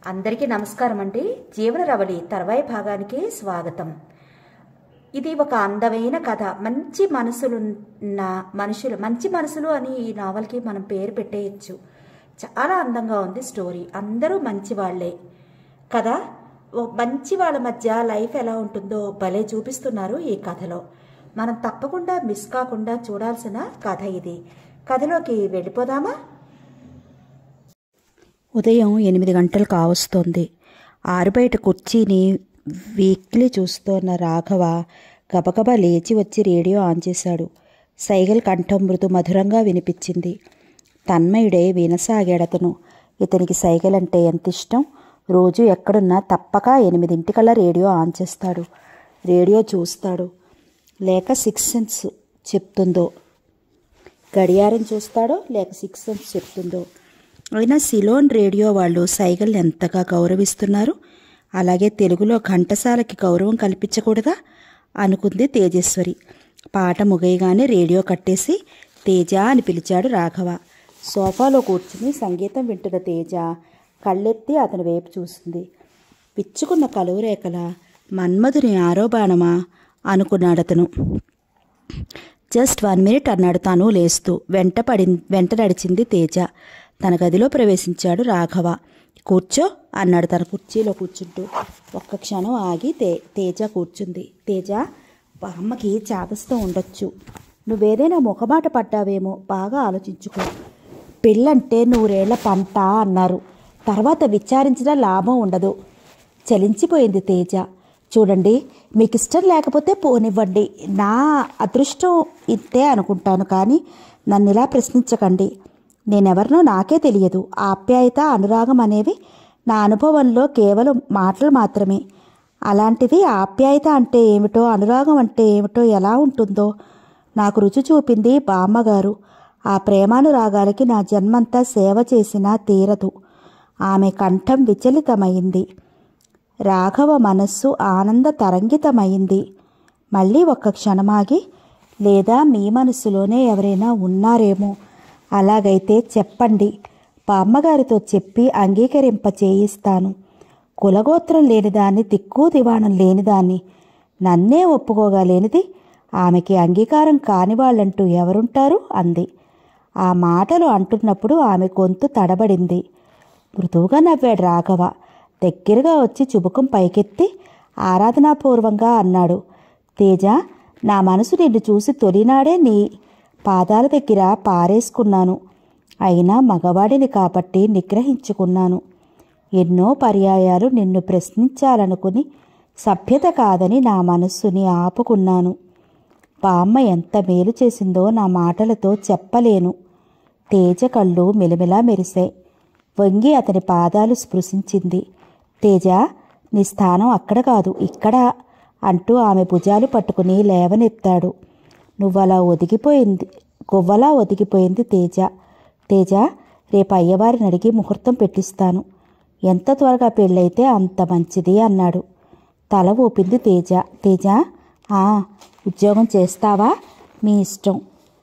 అందరికీ నమస్కారం అండి జీవన రవళి తర్వాయి భాగానికి స్వాగతం ఇది ఒక అందమైన కథ మంచి మనసులున్న మనుషులు మంచి మనసులు అని ఈ నావల్కి మనం పేరు పెట్టేయచ్చు చాలా అందంగా ఉంది స్టోరీ అందరూ మంచి వాళ్ళే కదా ఓ మంచి వాళ్ళ మధ్య లైఫ్ ఎలా ఉంటుందో భలే చూపిస్తున్నారు ఈ కథలో మనం తప్పకుండా మిస్ కాకుండా చూడాల్సిన కథ ఇది కథలోకి వెళ్ళిపోదామా ఉదయం ఎనిమిది గంటలు కావస్తోంది ఆరుబయట కుర్చీని వీక్లీ చూస్తోన్న రాఘవ గబగబా లేచి వచ్చి రేడియో ఆన్ చేశాడు సైగల్ కంఠం మృదు మధురంగా వినిపించింది తన్మయుడే వినసాగాడతను ఇతనికి సైగల్ అంటే ఎంత ఇష్టం రోజు ఎక్కడున్నా తప్పక ఎనిమిదింటికల్లా రేడియో ఆన్ చేస్తాడు రేడియో చూస్తాడు లేక సిక్స్ సెన్స్ చెప్తుందో గడియారం చూస్తాడో లేక సిక్స్ సెన్స్ చెప్తుందో అయినా సిలోన్ రేడియో వాళ్ళు సైగల్ని ఎంతగా గౌరవిస్తున్నారు అలాగే తెలుగులో ఘంటసాలకి గౌరవం కల్పించకూడదా అనుకుంది తేజేశ్వరి పాట ముగయగానే రేడియో కట్టేసి తేజ అని పిలిచాడు రాఘవ సోఫాలో కూర్చుని సంగీతం వింటున్న తేజ కళ్ళెత్తి అతని వైపు చూసింది పిచ్చుకున్న కలువురేఖల మన్మధుని ఆరోబాణమా అనుకున్నాడతను జస్ట్ వన్ మినిట్ అన్నాడు తాను లేస్తూ వెంట పడి వెంట నడిచింది తేజ తన గదిలో ప్రవేశించాడు రాఘవ కూర్చో అన్నాడు తన కుర్చీలో కూర్చుంటూ ఒక్క క్షణం ఆగి తే తేజ కూర్చుంది తేజ అమ్మకి చాదస్తూ ఉండొచ్చు నువ్వేదైనా ముఖమాట పడ్డావేమో బాగా ఆలోచించుకో పెళ్ళంటే నూరేళ్ల పంట అన్నారు తర్వాత విచారించిన లాభం ఉండదు చలించిపోయింది తేజ చూడండి మీకు ఇష్టం లేకపోతే పోనివ్వండి నా అదృష్టం ఇంతే అనుకుంటాను కానీ నన్ను ఇలా ప్రశ్నించకండి నేనెవరినో నాకే తెలియదు ఆప్యాయత అనురాగం అనేవి నా అనుభవంలో కేవలం మాటలు మాత్రమే అలాంటిది ఆప్యాయత అంటే ఏమిటో అనురాగం అంటే ఏమిటో ఎలా ఉంటుందో నాకు రుచి చూపింది బామ్మగారు ఆ ప్రేమానురాగాలకి నా జన్మంతా సేవ చేసినా తీరదు ఆమె కంఠం విచలితమైంది రాఘవ మనస్సు ఆనంద తరంగితమైంది మళ్ళీ ఒక్క క్షణమాగి లేదా మీ మనసులోనే ఎవరైనా ఉన్నారేమో అలాగైతే చెప్పండి బామ్మగారితో చెప్పి అంగీకరింప చేయిస్తాను కులగోత్రం లేనిదాన్ని దిక్కు దివాణం లేనిదాన్ని నన్నే ఒప్పుకోగలేనిది ఆమెకి అంగీకారం కాని వాళ్ళంటూ ఎవరుంటారు అంది ఆ మాటలు అంటున్నప్పుడు ఆమె గొంతు తడబడింది మృదువుగా నవ్వాడు రాఘవ దగ్గరగా వచ్చి చుబుకం పైకెత్తి ఆరాధనాపూర్వంగా అన్నాడు తేజ నా మనసు నిన్ను చూసి తొలినాడే నీ పాదాల దగ్గర పారేసుకున్నాను అయినా మగవాడిని కాబట్టి నిగ్రహించుకున్నాను ఎన్నో పర్యాయాలు నిన్ను ప్రశ్నించాలనుకుని సభ్యత కాదని నా మనస్సుని ఆపుకున్నాను బామ్మ ఎంత మేలు చేసిందో నా మాటలతో చెప్పలేను తేజ కళ్ళు మెలిమెలా మెరిశాయి వంగి అతని పాదాలు స్పృశించింది తేజ నీ స్థానం అక్కడ కాదు ఇక్కడ అంటూ ఆమె భుజాలు పట్టుకుని లేవనెత్తాడు నువ్వలా ఒదిగిపోయింది గువ్వలా ఒదిగిపోయింది తేజ తేజ రేపు అయ్యవారిని అడిగి ముహూర్తం పెట్టిస్తాను ఎంత త్వరగా పెళ్ళైతే అంత మంచిది అన్నాడు తల ఊపింది తేజ తేజ ఆ ఉద్యోగం చేస్తావా మీ ఇష్టం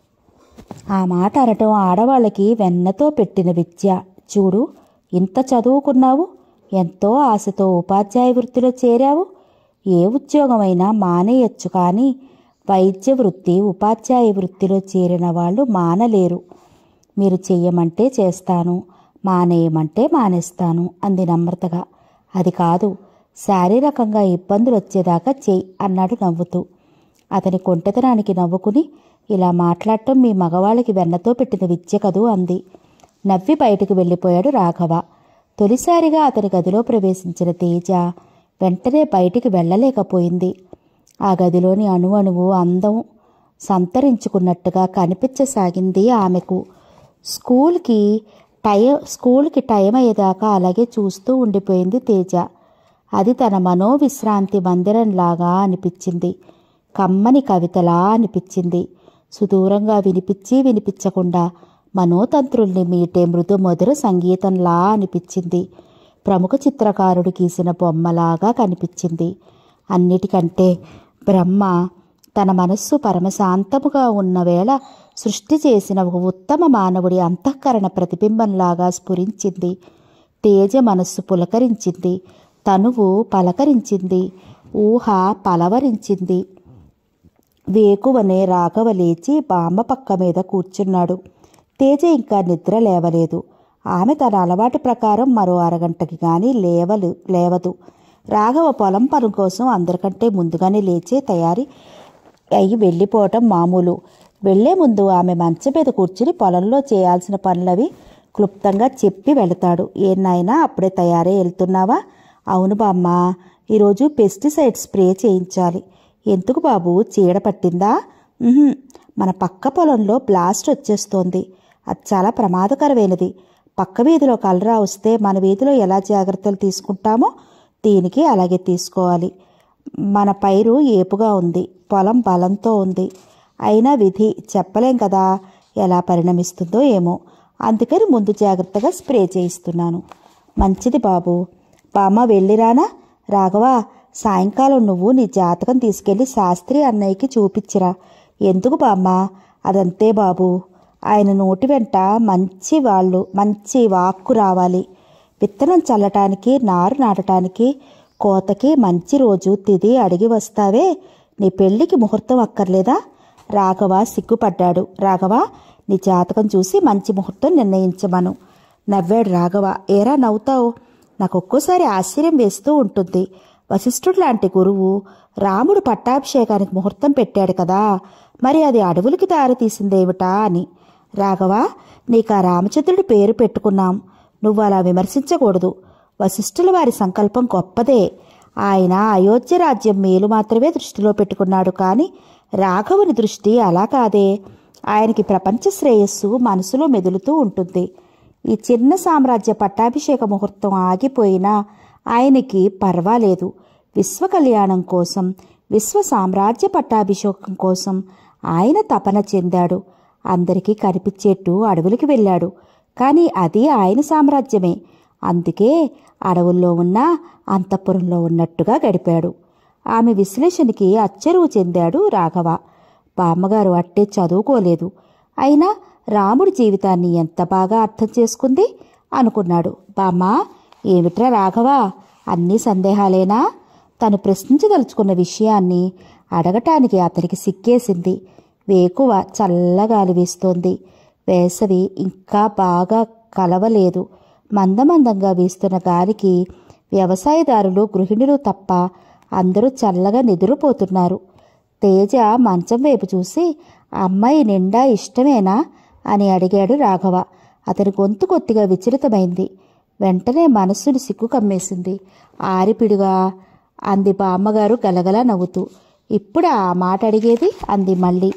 ఆ మాట అనటం ఆడవాళ్ళకి వెన్నతో పెట్టిన విద్య చూడు ఇంత చదువుకున్నావు ఎంతో ఆశతో ఉపాధ్యాయ వృత్తిలో చేరావు ఏ ఉద్యోగమైనా మానేయచ్చు కానీ వైద్య వృత్తి ఉపాధ్యాయ వృత్తిలో చేరిన వాళ్ళు మానలేరు మీరు చెయ్యమంటే చేస్తాను మానేయమంటే మానేస్తాను అంది నమ్రతగా అది కాదు శారీరకంగా ఇబ్బందులు వచ్చేదాకా చెయ్యి అన్నాడు నవ్వుతూ అతని కొంటెతనానికి నవ్వుకుని ఇలా మాట్లాడటం మీ మగవాళ్ళకి వెన్నతో పెట్టిన విద్య కదూ అంది నవ్వి బయటకు వెళ్ళిపోయాడు రాఘవ తొలిసారిగా అతని గదిలో ప్రవేశించిన తేజ వెంటనే బయటికి వెళ్ళలేకపోయింది ఆ గదిలోని అణువణువు అందం సంతరించుకున్నట్టుగా కనిపించసాగింది ఆమెకు స్కూల్కి టైం స్కూల్కి టైం అయ్యేదాకా అలాగే చూస్తూ ఉండిపోయింది తేజ అది తన మనోవిశ్రాంతి మందిరంలాగా అనిపించింది కమ్మని కవితలా అనిపించింది సుదూరంగా వినిపించి వినిపించకుండా మనోతంత్రుల్ని మీటే మృదు మధుర సంగీతంలా అనిపించింది ప్రముఖ చిత్రకారుడు గీసిన బొమ్మలాగా కనిపించింది అన్నిటికంటే బ్రహ్మ తన మనస్సు పరమశాంతముగా ఉన్న వేళ సృష్టి చేసిన ఒక ఉత్తమ మానవుడి అంతఃకరణ ప్రతిబింబంలాగా స్ఫురించింది తేజ మనస్సు పులకరించింది తనువు పలకరించింది ఊహ పలవరించింది వేకువనే రాఘవ లేచి బామ్మ పక్క మీద కూర్చున్నాడు తేజ ఇంకా నిద్ర లేవలేదు ఆమె తన అలవాటు ప్రకారం మరో అరగంటకి గాని లేవలు లేవదు రాఘవ పొలం పని కోసం అందరికంటే ముందుగానే లేచే తయారీ అయి వెళ్ళిపోవటం మామూలు వెళ్లే ముందు ఆమె మంచం మీద కూర్చుని పొలంలో చేయాల్సిన పనులవి క్లుప్తంగా చెప్పి వెళతాడు ఏనాయనా అప్పుడే తయారై వెళ్తున్నావా అవును బామ్మ ఈరోజు పెస్టిసైడ్ స్ప్రే చేయించాలి ఎందుకు బాబు చీడ పట్టిందా ఉహుం, మన పక్క పొలంలో బ్లాస్ట్ వచ్చేస్తోంది అది చాలా ప్రమాదకరమైనది పక్క వీధిలో కలరా వస్తే మన వీధిలో ఎలా జాగ్రత్తలు తీసుకుంటామో దీనికి అలాగే తీసుకోవాలి మన పైరు ఏపుగా ఉంది పొలం బలంతో ఉంది అయినా విధి చెప్పలేం కదా ఎలా పరిణమిస్తుందో ఏమో అందుకని ముందు జాగ్రత్తగా స్ప్రే చేయిస్తున్నాను మంచిది బాబు బామ్మ వెళ్ళిరానా రాఘవా సాయంకాలం నువ్వు నీ జాతకం తీసుకెళ్లి శాస్త్రి అన్నయ్యకి చూపించిరా ఎందుకు బామ్మ అదంతే బాబు ఆయన నోటి వెంట మంచి వాళ్ళు మంచి వాక్కు రావాలి విత్తనం చల్లటానికి నారు నాటటానికి కోతకి మంచి రోజు తిది అడిగి వస్తావే నీ పెళ్లికి ముహూర్తం అక్కర్లేదా రాఘవ సిగ్గుపడ్డాడు రాఘవ నీ జాతకం చూసి మంచి ముహూర్తం నిర్ణయించమను నవ్వాడు రాఘవ ఏరా నవ్వుతావు నాకు ఒక్కోసారి ఆశ్చర్యం వేస్తూ ఉంటుంది వశిష్ఠుడు లాంటి గురువు రాముడు పట్టాభిషేకానికి ముహూర్తం పెట్టాడు కదా మరి అది అడవులకి దారి తీసిందేమిటా అని రాఘవ నీకు ఆ రామచంద్రుడి పేరు పెట్టుకున్నాం నువ్వు అలా విమర్శించకూడదు వశిష్ఠుల వారి సంకల్పం గొప్పదే ఆయన అయోధ్య రాజ్యం మేలు మాత్రమే దృష్టిలో పెట్టుకున్నాడు కానీ రాఘవుని దృష్టి అలా కాదే ఆయనకి ప్రపంచ శ్రేయస్సు మనసులో మెదులుతూ ఉంటుంది ఈ చిన్న సామ్రాజ్య పట్టాభిషేక ముహూర్తం ఆగిపోయినా ఆయనకి పర్వాలేదు విశ్వ కళ్యాణం కోసం విశ్వ సామ్రాజ్య పట్టాభిషేకం కోసం ఆయన తపన చెందాడు అందరికీ కనిపించేట్టు అడవులకి వెళ్ళాడు కానీ అది ఆయన సామ్రాజ్యమే అందుకే అడవుల్లో ఉన్న అంతఃపురంలో ఉన్నట్టుగా గడిపాడు ఆమె విశ్లేషణకి అచ్చరువు చెందాడు రాఘవ బామ్మగారు అట్టే చదువుకోలేదు అయినా రాముడి జీవితాన్ని ఎంత బాగా అర్థం చేసుకుంది అనుకున్నాడు బామ్మ ఏమిట్రా రాఘవ అన్నీ సందేహాలేనా తను ప్రశ్నించదలుచుకున్న విషయాన్ని అడగటానికి అతనికి సిక్కేసింది వేకువ చల్లగాలి వీస్తోంది వేసవి ఇంకా బాగా కలవలేదు మందమందంగా వీస్తున్న గాలికి వ్యవసాయదారులు గృహిణులు తప్ప అందరూ చల్లగా నిద్రపోతున్నారు తేజ మంచం వైపు చూసి అమ్మాయి నిండా ఇష్టమేనా అని అడిగాడు రాఘవ అతని గొంతు కొద్దిగా విచలితమైంది వెంటనే మనస్సుని సిగ్గు కమ్మేసింది ఆరిపిడుగా అంది బామ్మగారు గలగలా నవ్వుతూ ఇప్పుడు ఆ మాట అడిగేది అంది మళ్ళీ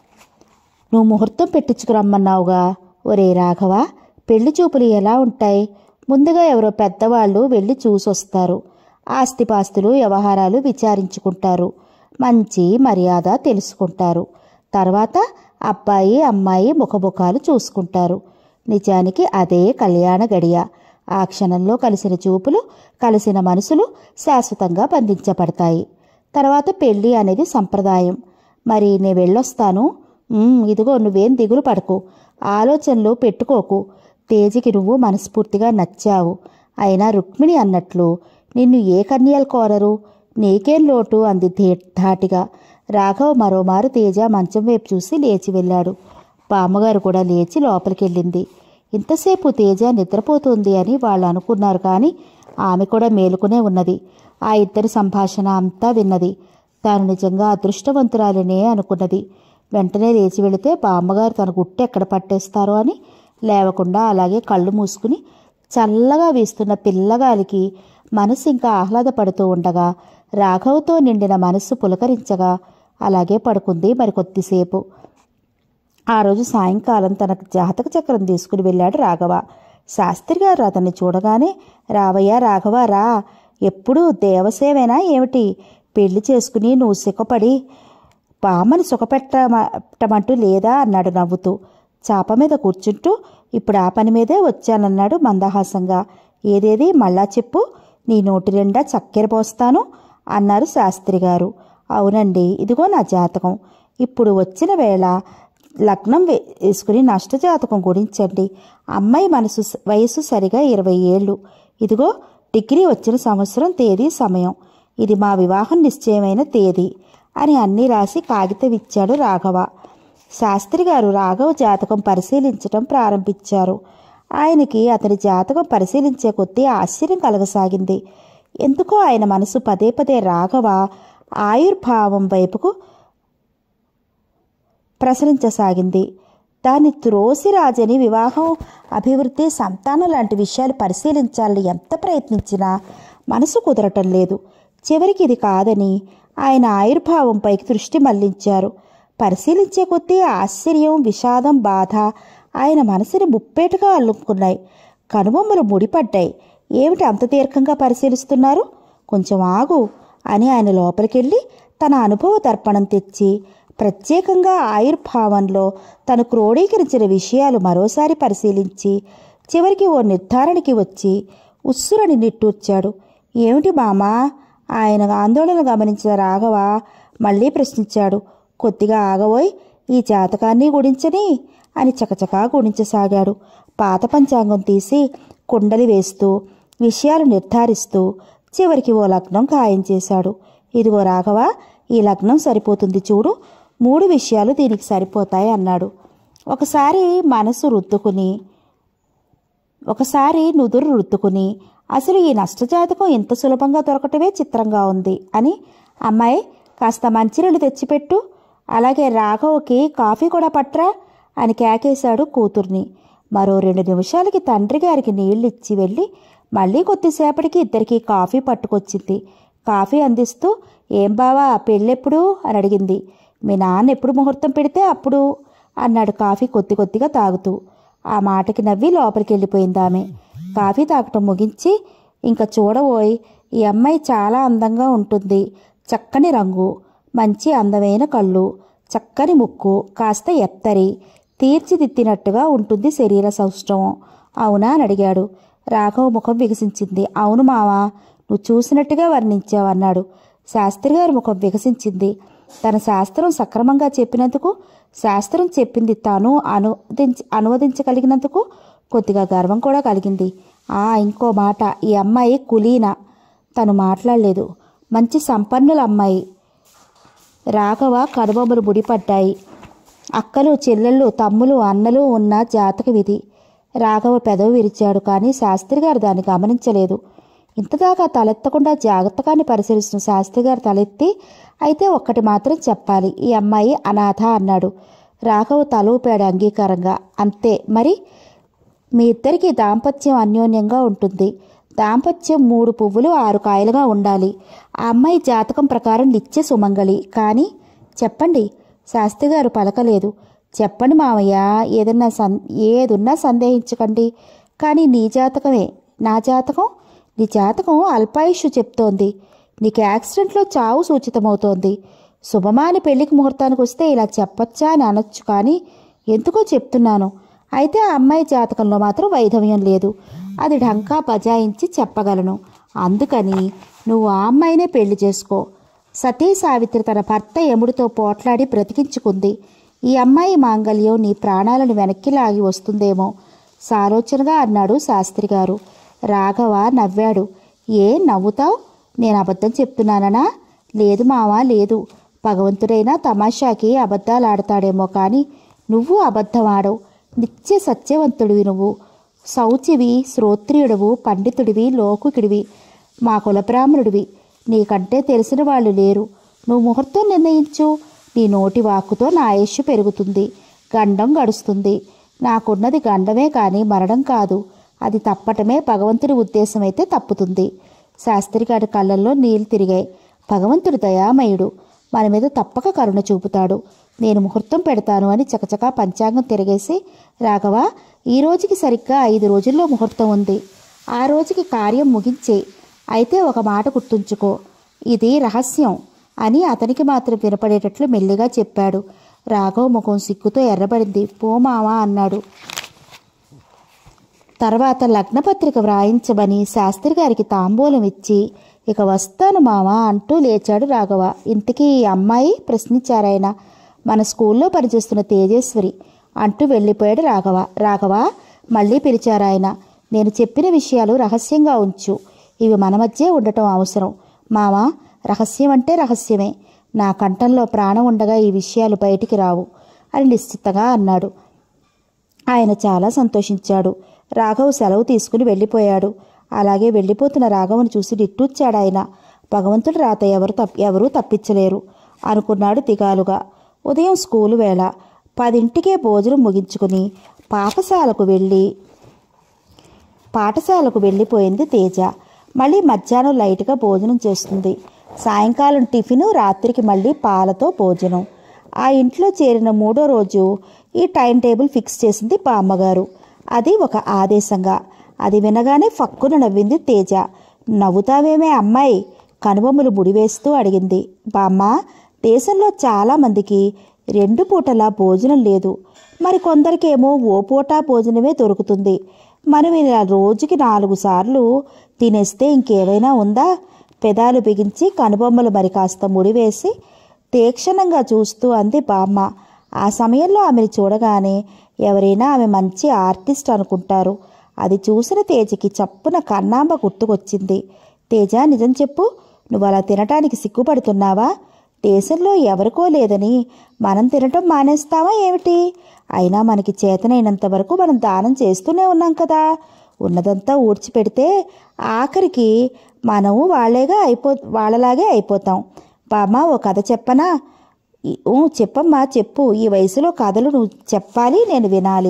నువ్వు ముహూర్తం పెట్టించుకురమ్మన్నావుగా ఒరే రాఘవ పెళ్లి చూపులు ఎలా ఉంటాయి ముందుగా ఎవరో పెద్దవాళ్ళు వెళ్ళి చూసొస్తారు ఆస్తిపాస్తులు వ్యవహారాలు విచారించుకుంటారు మంచి మర్యాద తెలుసుకుంటారు తర్వాత అబ్బాయి అమ్మాయి ముఖముఖాలు చూసుకుంటారు నిజానికి అదే కళ్యాణ గడియ ఆ క్షణంలో కలిసిన చూపులు కలిసిన మనసులు శాశ్వతంగా బంధించబడతాయి తర్వాత పెళ్లి అనేది సంప్రదాయం మరి నే వెళ్ళొస్తాను "ఉమ్, ఇదిగో నువ్వేం దిగులు పడకు ఆలోచనలు పెట్టుకోకు తేజికి నువ్వు మనస్ఫూర్తిగా నచ్చావు అయినా రుక్మిణి అన్నట్లు నిన్ను ఏ కన్యలు కోరరు నీకేం లోటు అంది ధీ- ధాటిగా రాఘవ్ మరోమారు తేజ మంచం వైపు చూసి లేచి వెళ్ళాడు బామ్మగారు కూడా లేచి లోపలికెళ్ళింది ఇంతసేపు తేజ నిద్రపోతుంది అని వాళ్ళు అనుకున్నారు కానీ ఆమె కూడా మేలుకునే ఉన్నది ఆ ఇద్దరి సంభాషణ అంతా విన్నది తాను నిజంగా అదృష్టవంతురాలినే అనుకున్నది వెంటనే లేచి వెళితే బామ్మగారు తన గుట్టు ఎక్కడ పట్టేస్తారో అని లేవకుండా అలాగే కళ్ళు మూసుకుని చల్లగా వీస్తున్న పిల్లగాలికి మనసు ఇంకా ఆహ్లాదపడుతూ ఉండగా రాఘవ్తో నిండిన మనస్సు పులకరించగా అలాగే పడుకుంది మరి కొద్దిసేపు ఆ రోజు సాయంకాలం తన జాతక చక్రం తీసుకుని వెళ్ళాడు రాఘవ శాస్త్రి గారు అతన్ని చూడగానే రావయ్య రాఘవ రా ఎప్పుడు దేవసేవేనా ఏమిటి పెళ్లి చేసుకుని నువ్వు సిక్కపడి బామ్మని సుఖపెట్టమంటూ లేదా అన్నాడు నవ్వుతూ చాప మీద కూర్చుంటూ ఇప్పుడు ఆ పని మీదే వచ్చానన్నాడు మందహాసంగా ఏదేది మళ్ళా చెప్పు నీ నోటి నిండా చక్కెర పోస్తాను అన్నారు శాస్త్రి గారు అవునండి ఇదిగో నా జాతకం ఇప్పుడు వచ్చిన వేళ లగ్నం వే- వేసుకుని నష్టజాతకం గురించండి అమ్మాయి మనసు వయసు సరిగా ఇరవై ఏళ్ళు ఇదిగో డిగ్రీ వచ్చిన సంవత్సరం తేదీ సమయం ఇది మా వివాహం నిశ్చయమైన తేదీ అని అన్నీ రాసి కాగితం ఇచ్చాడు రాఘవ శాస్త్రి గారు రాఘవ జాతకం పరిశీలించటం ప్రారంభించారు ఆయనకి అతని జాతకం పరిశీలించే కొద్దీ ఆశ్చర్యం కలగసాగింది ఎందుకో ఆయన మనసు పదే పదే రాఘవ ఆయుర్భావం వైపుకు ప్రసరించసాగింది దాన్ని త్రోసి రాజని వివాహం అభివృద్ధి సంతానం లాంటి విషయాలు పరిశీలించాలని ఎంత ప్రయత్నించినా మనసు కుదరటం లేదు చివరికి ఇది కాదని ఆయన ఆయుర్భావం పైకి దృష్టి మళ్లించారు పరిశీలించే కొద్దీ ఆశ్చర్యం విషాదం బాధ ఆయన మనసుని ముప్పేటుగా అల్లుకున్నాయి కనుబొమ్మలు ముడిపడ్డాయి ఏమిటి అంత దీర్ఘంగా పరిశీలిస్తున్నారు కొంచెం ఆగు అని ఆయన లోపలికెళ్ళి తన అనుభవ దర్పణం తెచ్చి ప్రత్యేకంగా ఆయుర్భావంలో తను క్రోడీకరించిన విషయాలు మరోసారి పరిశీలించి చివరికి ఓ నిర్ధారణకి వచ్చి ఉస్సురని నిట్టూర్చాడు ఏమిటి మామా ఆయన ఆందోళన గమనించిన రాఘవ మళ్ళీ ప్రశ్నించాడు కొద్దిగా ఆగబోయ్ ఈ జాతకాన్ని గుడించని అని చకచకా గుణించసాగాడు పాత పంచాంగం తీసి కుండలి వేస్తూ విషయాలు నిర్ధారిస్తూ చివరికి ఓ లగ్నం ఖాయం చేశాడు ఇదిగో రాఘవ ఈ లగ్నం సరిపోతుంది చూడు మూడు విషయాలు దీనికి సరిపోతాయి అన్నాడు ఒకసారి మనసు రుద్దుకుని ఒకసారి నుదురు రుద్దుకుని అసలు ఈ నష్టజాతకం ఇంత సులభంగా దొరకటమే చిత్రంగా ఉంది అని అమ్మాయి కాస్త మంచినీళ్ళు తెచ్చిపెట్టు అలాగే రాఘవకి కాఫీ కూడా పట్రా అని కేకేశాడు కూతుర్ని మరో రెండు నిమిషాలకి తండ్రి గారికి నీళ్ళిచ్చి వెళ్ళి మళ్ళీ కొద్దిసేపటికి ఇద్దరికి కాఫీ పట్టుకొచ్చింది కాఫీ అందిస్తూ ఏం బావా పెళ్ళెప్పుడు అని అడిగింది మీ నాన్న ఎప్పుడు ముహూర్తం పెడితే అప్పుడు అన్నాడు కాఫీ కొద్ది కొద్దిగా తాగుతూ ఆ మాటకి నవ్వి లోపలికి వెళ్ళిపోయింది ఆమె కాఫీ తాగటం ముగించి ఇంకా చూడబోయ్ ఈ అమ్మాయి చాలా అందంగా ఉంటుంది చక్కని రంగు మంచి అందమైన కళ్ళు చక్కని ముక్కు కాస్త ఎత్తరి తీర్చిదిద్దినట్టుగా ఉంటుంది శరీర సౌష్ఠవం అవునా అని అడిగాడు రాఘవ ముఖం వికసించింది అవును మావా నువ్వు చూసినట్టుగా వర్ణించావు అన్నాడు శాస్త్రి గారి ముఖం వికసించింది తన శాస్త్రం సక్రమంగా చెప్పినందుకు శాస్త్రం చెప్పింది తాను అనువదించ అనువదించగలిగినందుకు కొద్దిగా గర్వం కూడా కలిగింది ఆ ఇంకో మాట ఈ అమ్మాయి కులీన తను మాట్లాడలేదు మంచి సంపన్నుల అమ్మాయి రాఘవ కనుబొమ్మలు ముడిపడ్డాయి అక్కలు చెల్లెళ్ళు తమ్ములు అన్నలు ఉన్న జాతక విధి రాఘవ పెదవి విరిచాడు కానీ శాస్త్రి గారు దాన్ని గమనించలేదు ఇంతదాకా తలెత్తకుండా జాగ్రత్తగాన్ని పరిశీలిస్తున్న శాస్త్రి గారు తలెత్తి అయితే ఒక్కటి మాత్రం చెప్పాలి ఈ అమ్మాయి అనాథ అన్నాడు రాఘవ తల ఊపాడు అంగీకారంగా అంతే మరి మీ ఇద్దరికి దాంపత్యం అన్యోన్యంగా ఉంటుంది దాంపత్యం మూడు పువ్వులు ఆరు కాయలుగా ఉండాలి ఆ అమ్మాయి జాతకం ప్రకారం నిత్య సుమంగళి కానీ చెప్పండి శాస్త్రి గారు పలకలేదు చెప్పండి మావయ్య ఏదన్నా సం ఏదున్నా సందేహించకండి కానీ నీ జాతకమే నా జాతకం నీ జాతకం అల్పాయుషు చెప్తోంది నీకు యాక్సిడెంట్లో చావు సూచితమవుతోంది శుభమాని పెళ్లికి ముహూర్తానికి వస్తే ఇలా చెప్పొచ్చా అని అనొచ్చు కానీ ఎందుకో చెప్తున్నాను అయితే ఆ అమ్మాయి జాతకంలో మాత్రం వైధవ్యం లేదు అది ఢంకా బజాయించి చెప్పగలను అందుకని నువ్వు ఆ అమ్మాయినే పెళ్లి చేసుకో సతీ సావిత్రి తన భర్త యముడితో పోట్లాడి బ్రతికించుకుంది ఈ అమ్మాయి మాంగల్యం నీ ప్రాణాలను వెనక్కి లాగి వస్తుందేమో సాలోచనగా అన్నాడు శాస్త్రి గారు రాఘవ నవ్వాడు ఏ నవ్వుతావు నేను అబద్ధం చెప్తున్నాననా లేదు మావా లేదు భగవంతుడైనా తమాషాకి అబద్ధాలు ఆడతాడేమో కానీ నువ్వు అబద్ధం ఆడవు నిత్య సత్యవంతుడివి నువ్వు శౌచివి శ్రోత్రియుడవు పండితుడివి లోకుకిడివి మా కులబ్రాహ్మణుడివి నీకంటే తెలిసిన వాళ్ళు లేరు నువ్వు ముహూర్తం నిర్ణయించు నీ నోటి వాక్కుతో నా ఆయుష్ పెరుగుతుంది గండం గడుస్తుంది నాకున్నది గండమే కానీ మరణం కాదు అది తప్పటమే భగవంతుడి ఉద్దేశమైతే తప్పుతుంది శాస్త్రి గారి కళ్ళల్లో నీళ్లు తిరిగాయి భగవంతుడు దయామయుడు మన మీద తప్పక కరుణ చూపుతాడు నేను ముహూర్తం పెడతాను అని చకచకా పంచాంగం తిరిగేసి రాఘవ ఈ రోజుకి సరిగ్గా ఐదు రోజుల్లో ముహూర్తం ఉంది ఆ రోజుకి కార్యం ముగించే అయితే ఒక మాట గుర్తుంచుకో ఇది రహస్యం అని అతనికి మాత్రం వినపడేటట్లు మెల్లిగా చెప్పాడు రాఘవ ముఖం సిగ్గుతో ఎర్రబడింది పో మావా అన్నాడు తర్వాత లగ్నపత్రిక వ్రాయించమని శాస్త్రి గారికి తాంబూలం ఇచ్చి ఇక వస్తాను మావా అంటూ లేచాడు రాఘవ ఇంతకీ ఈ అమ్మాయి ప్రశ్నించారాయన మన స్కూల్లో పనిచేస్తున్న తేజేశ్వరి అంటూ వెళ్ళిపోయాడు రాఘవ రాఘవ మళ్ళీ పిలిచారు ఆయన నేను చెప్పిన విషయాలు రహస్యంగా ఉంచు ఇవి మన మధ్యే ఉండటం అవసరం మామ రహస్యం అంటే రహస్యమే నా కంఠంలో ప్రాణం ఉండగా ఈ విషయాలు బయటికి రావు అని నిశ్చితంగా అన్నాడు ఆయన చాలా సంతోషించాడు రాఘవ్ సెలవు తీసుకుని వెళ్ళిపోయాడు అలాగే వెళ్ళిపోతున్న రాఘవను చూసి నిట్టూర్చాడు ఆయన భగవంతుడు రాత ఎవరు తప్ ఎవరూ తప్పించలేరు అనుకున్నాడు దిగాలుగా ఉదయం స్కూలు వేళ పదింటికే భోజనం ముగించుకుని పాఠశాలకు వెళ్ళి పాఠశాలకు వెళ్ళిపోయింది తేజ మళ్ళీ మధ్యాహ్నం లైట్గా భోజనం చేస్తుంది సాయంకాలం టిఫిను రాత్రికి మళ్ళీ పాలతో భోజనం ఆ ఇంట్లో చేరిన మూడో రోజు ఈ టైం టేబుల్ ఫిక్స్ చేసింది బామ్మగారు అది ఒక ఆదేశంగా అది వినగానే ఫక్కున నవ్వింది తేజ నవ్వుతావేమే అమ్మాయి కనుబొమ్మలు ముడివేస్తూ అడిగింది బామ్మ దేశంలో చాలా మందికి రెండు పూటలా భోజనం లేదు మరి కొందరికేమో ఓ పూట భోజనమే దొరుకుతుంది మనం ఇలా రోజుకి నాలుగు సార్లు తినేస్తే ఇంకేమైనా ఉందా పెదాలు బిగించి కనుబొమ్మలు మరి కాస్త ముడివేసి తీక్షణంగా చూస్తూ అంది బామ్మ ఆ సమయంలో ఆమెను చూడగానే ఎవరైనా ఆమె మంచి ఆర్టిస్ట్ అనుకుంటారు అది చూసిన తేజకి చప్పున కన్నాంబ గుర్తుకొచ్చింది తేజ నిజం చెప్పు నువ్వు అలా తినటానికి సిగ్గుపడుతున్నావా దేశంలో ఎవరికో లేదని మనం తినటం మానేస్తావా ఏమిటి అయినా మనకి చేతనైనంత వరకు మనం దానం చేస్తూనే ఉన్నాం కదా ఉన్నదంతా ఊడ్చిపెడితే ఆఖరికి మనము వాళ్ళేగా అయిపో వాళ్ళలాగే అయిపోతాం బామ్మ ఓ కథ చెప్పనా ఈ- ఊ, చెప్పమ్మా చెప్పు ఈ వయసులో కథలు నువ్వు చెప్పాలి నేను వినాలి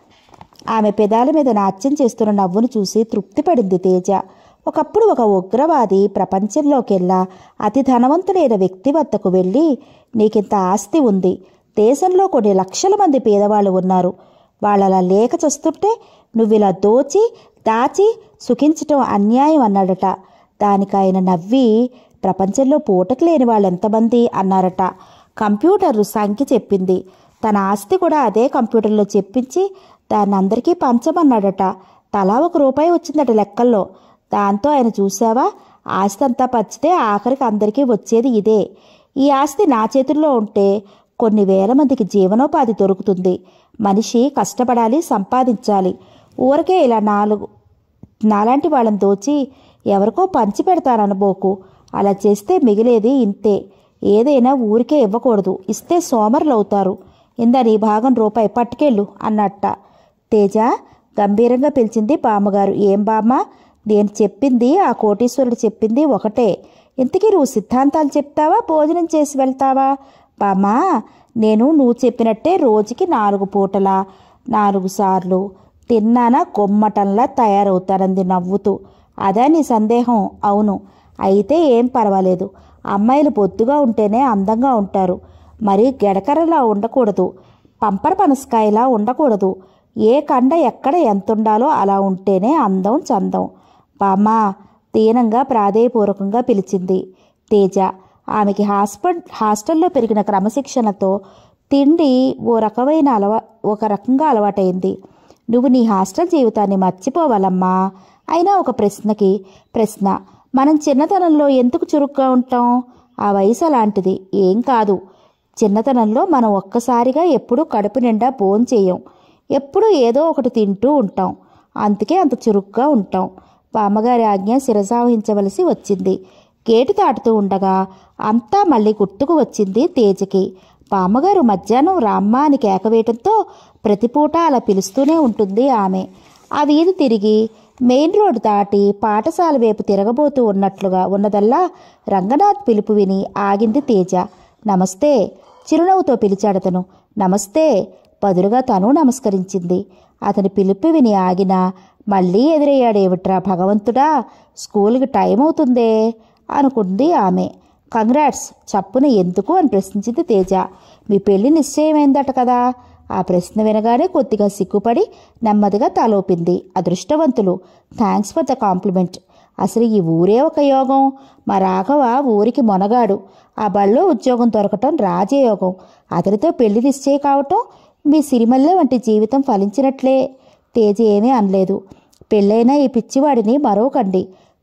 ఆమె పెదాల మీద నాట్యం చేస్తున్న నవ్వును చూసి తృప్తిపడింది తేజ ఒకప్పుడు ఒక ఉగ్రవాది ప్రపంచంలోకెల్లా అతి ధనవంతుడైన వ్యక్తి వద్దకు వెళ్ళి నీకింత ఆస్తి ఉంది దేశంలో కొన్ని లక్షల మంది పేదవాళ్ళు ఉన్నారు వాళ్ళలా లేక చస్తుంటే నువ్విలా దోచి దాచి సుఖించటం అన్యాయం అన్నాడట దానికి ఆయన నవ్వి ప్రపంచంలో పూటకు లేని వాళ్ళు ఎంతమంది అన్నారట కంప్యూటర్ సంఖ్య చెప్పింది తన ఆస్తి కూడా అదే కంప్యూటర్లో చెప్పించి దాన్ని అందరికీ పంచమన్నాడట తలా ఒక రూపాయి వచ్చిందట లెక్కల్లో దాంతో ఆయన చూసావా ఆస్తి అంతా పంచితే ఆఖరికి అందరికీ వచ్చేది ఇదే ఈ ఆస్తి నా చేతుల్లో ఉంటే కొన్ని వేల మందికి జీవనోపాధి దొరుకుతుంది మనిషి కష్టపడాలి సంపాదించాలి ఊరికే ఇలా నాలుగు నాలాంటి వాళ్ళని దోచి ఎవరికో పంచి పెడతాననుకోకు అలా చేస్తే మిగిలేది ఇంతే ఏదైనా ఊరికే ఇవ్వకూడదు ఇస్తే సోమరులు అవుతారు ఇందా నీ భాగం రూపాయి పట్టుకెళ్ళు అన్నట్ట తేజ గంభీరంగా పిలిచింది బామ్మగారు ఏం బామ్మ నేను చెప్పింది ఆ కోటీశ్వరుడు చెప్పింది ఒకటే ఇంతకీ నువ్వు సిద్ధాంతాలు చెప్తావా భోజనం చేసి వెళ్తావా బామ్మా నేను నువ్వు చెప్పినట్టే రోజుకి నాలుగు పూటల నాలుగు సార్లు తిన్నానా కొమ్మటంలా తయారవుతానంది నవ్వుతూ అదా నీ సందేహం అవును అయితే ఏం పర్వాలేదు అమ్మాయిలు బొద్దుగా ఉంటేనే అందంగా ఉంటారు మరి గెడకరలా ఉండకూడదు పంపర పనసకాయలా ఉండకూడదు ఏ కండ ఎక్కడ ఎంత ఉండాలో అలా ఉంటేనే అందం చందం బామ్మా దీనంగా ప్రాధేయపూర్వకంగా పిలిచింది తేజ ఆమెకి హాస్పల్ హాస్టల్లో పెరిగిన క్రమశిక్షణతో తిండి ఓ రకమైన అలవా ఒక రకంగా అలవాటైంది నువ్వు నీ హాస్టల్ జీవితాన్ని మర్చిపోవాలమ్మా అయినా ఒక ప్రశ్నకి ప్రశ్న మనం చిన్నతనంలో ఎందుకు చురుగ్గా ఉంటాం ఆ వయసు అలాంటిది ఏం కాదు చిన్నతనంలో మనం ఒక్కసారిగా ఎప్పుడూ కడుపు నిండా భోం చేయం ఎప్పుడూ ఏదో ఒకటి తింటూ ఉంటాం అందుకే అంత చురుగ్గా ఉంటాం బామ్మగారి ఆజ్ఞ శిరసావహించవలసి వచ్చింది గేటు దాటుతూ ఉండగా అంతా మళ్ళీ గుర్తుకు వచ్చింది తేజకి బామ్మగారు మధ్యాహ్నం రామ్మ అని కేకవేయటంతో ప్రతిపూట అలా పిలుస్తూనే ఉంటుంది ఆమె ఆ వీధి తిరిగి మెయిన్ రోడ్ దాటి పాఠశాల వైపు తిరగబోతూ ఉన్నట్లుగా ఉన్నదల్లా రంగనాథ్ పిలుపు విని ఆగింది తేజ నమస్తే చిరునవ్వుతో పిలిచాడతను నమస్తే బదులుగా తను నమస్కరించింది అతని పిలుపు విని ఆగిన మళ్ళీ ఎదురయ్యాడేమిట్రా భగవంతుడా స్కూల్కి టైం అవుతుందే అనుకుంది ఆమె కంగ్రాట్స్ చప్పున ఎందుకు అని ప్రశ్నించింది తేజ మీ పెళ్లి నిశ్చయమైందట కదా ఆ ప్రశ్న వినగానే కొద్దిగా సిగ్గుపడి నెమ్మదిగా తలోపింది అదృష్టవంతులు థ్యాంక్స్ ఫర్ ద కాంప్లిమెంట్ అసలు ఈ ఊరే ఒక యోగం మా రాఘవ ఊరికి మొనగాడు ఆ బళ్ళో ఉద్యోగం దొరకటం రాజయోగం అతనితో పెళ్లి నిశ్చయ కావటం మీ సిరిమల్లె వంటి జీవితం ఫలించినట్లే తేజ ఏమీ అనలేదు పెళ్ళైన ఈ పిచ్చివాడిని మరోకండి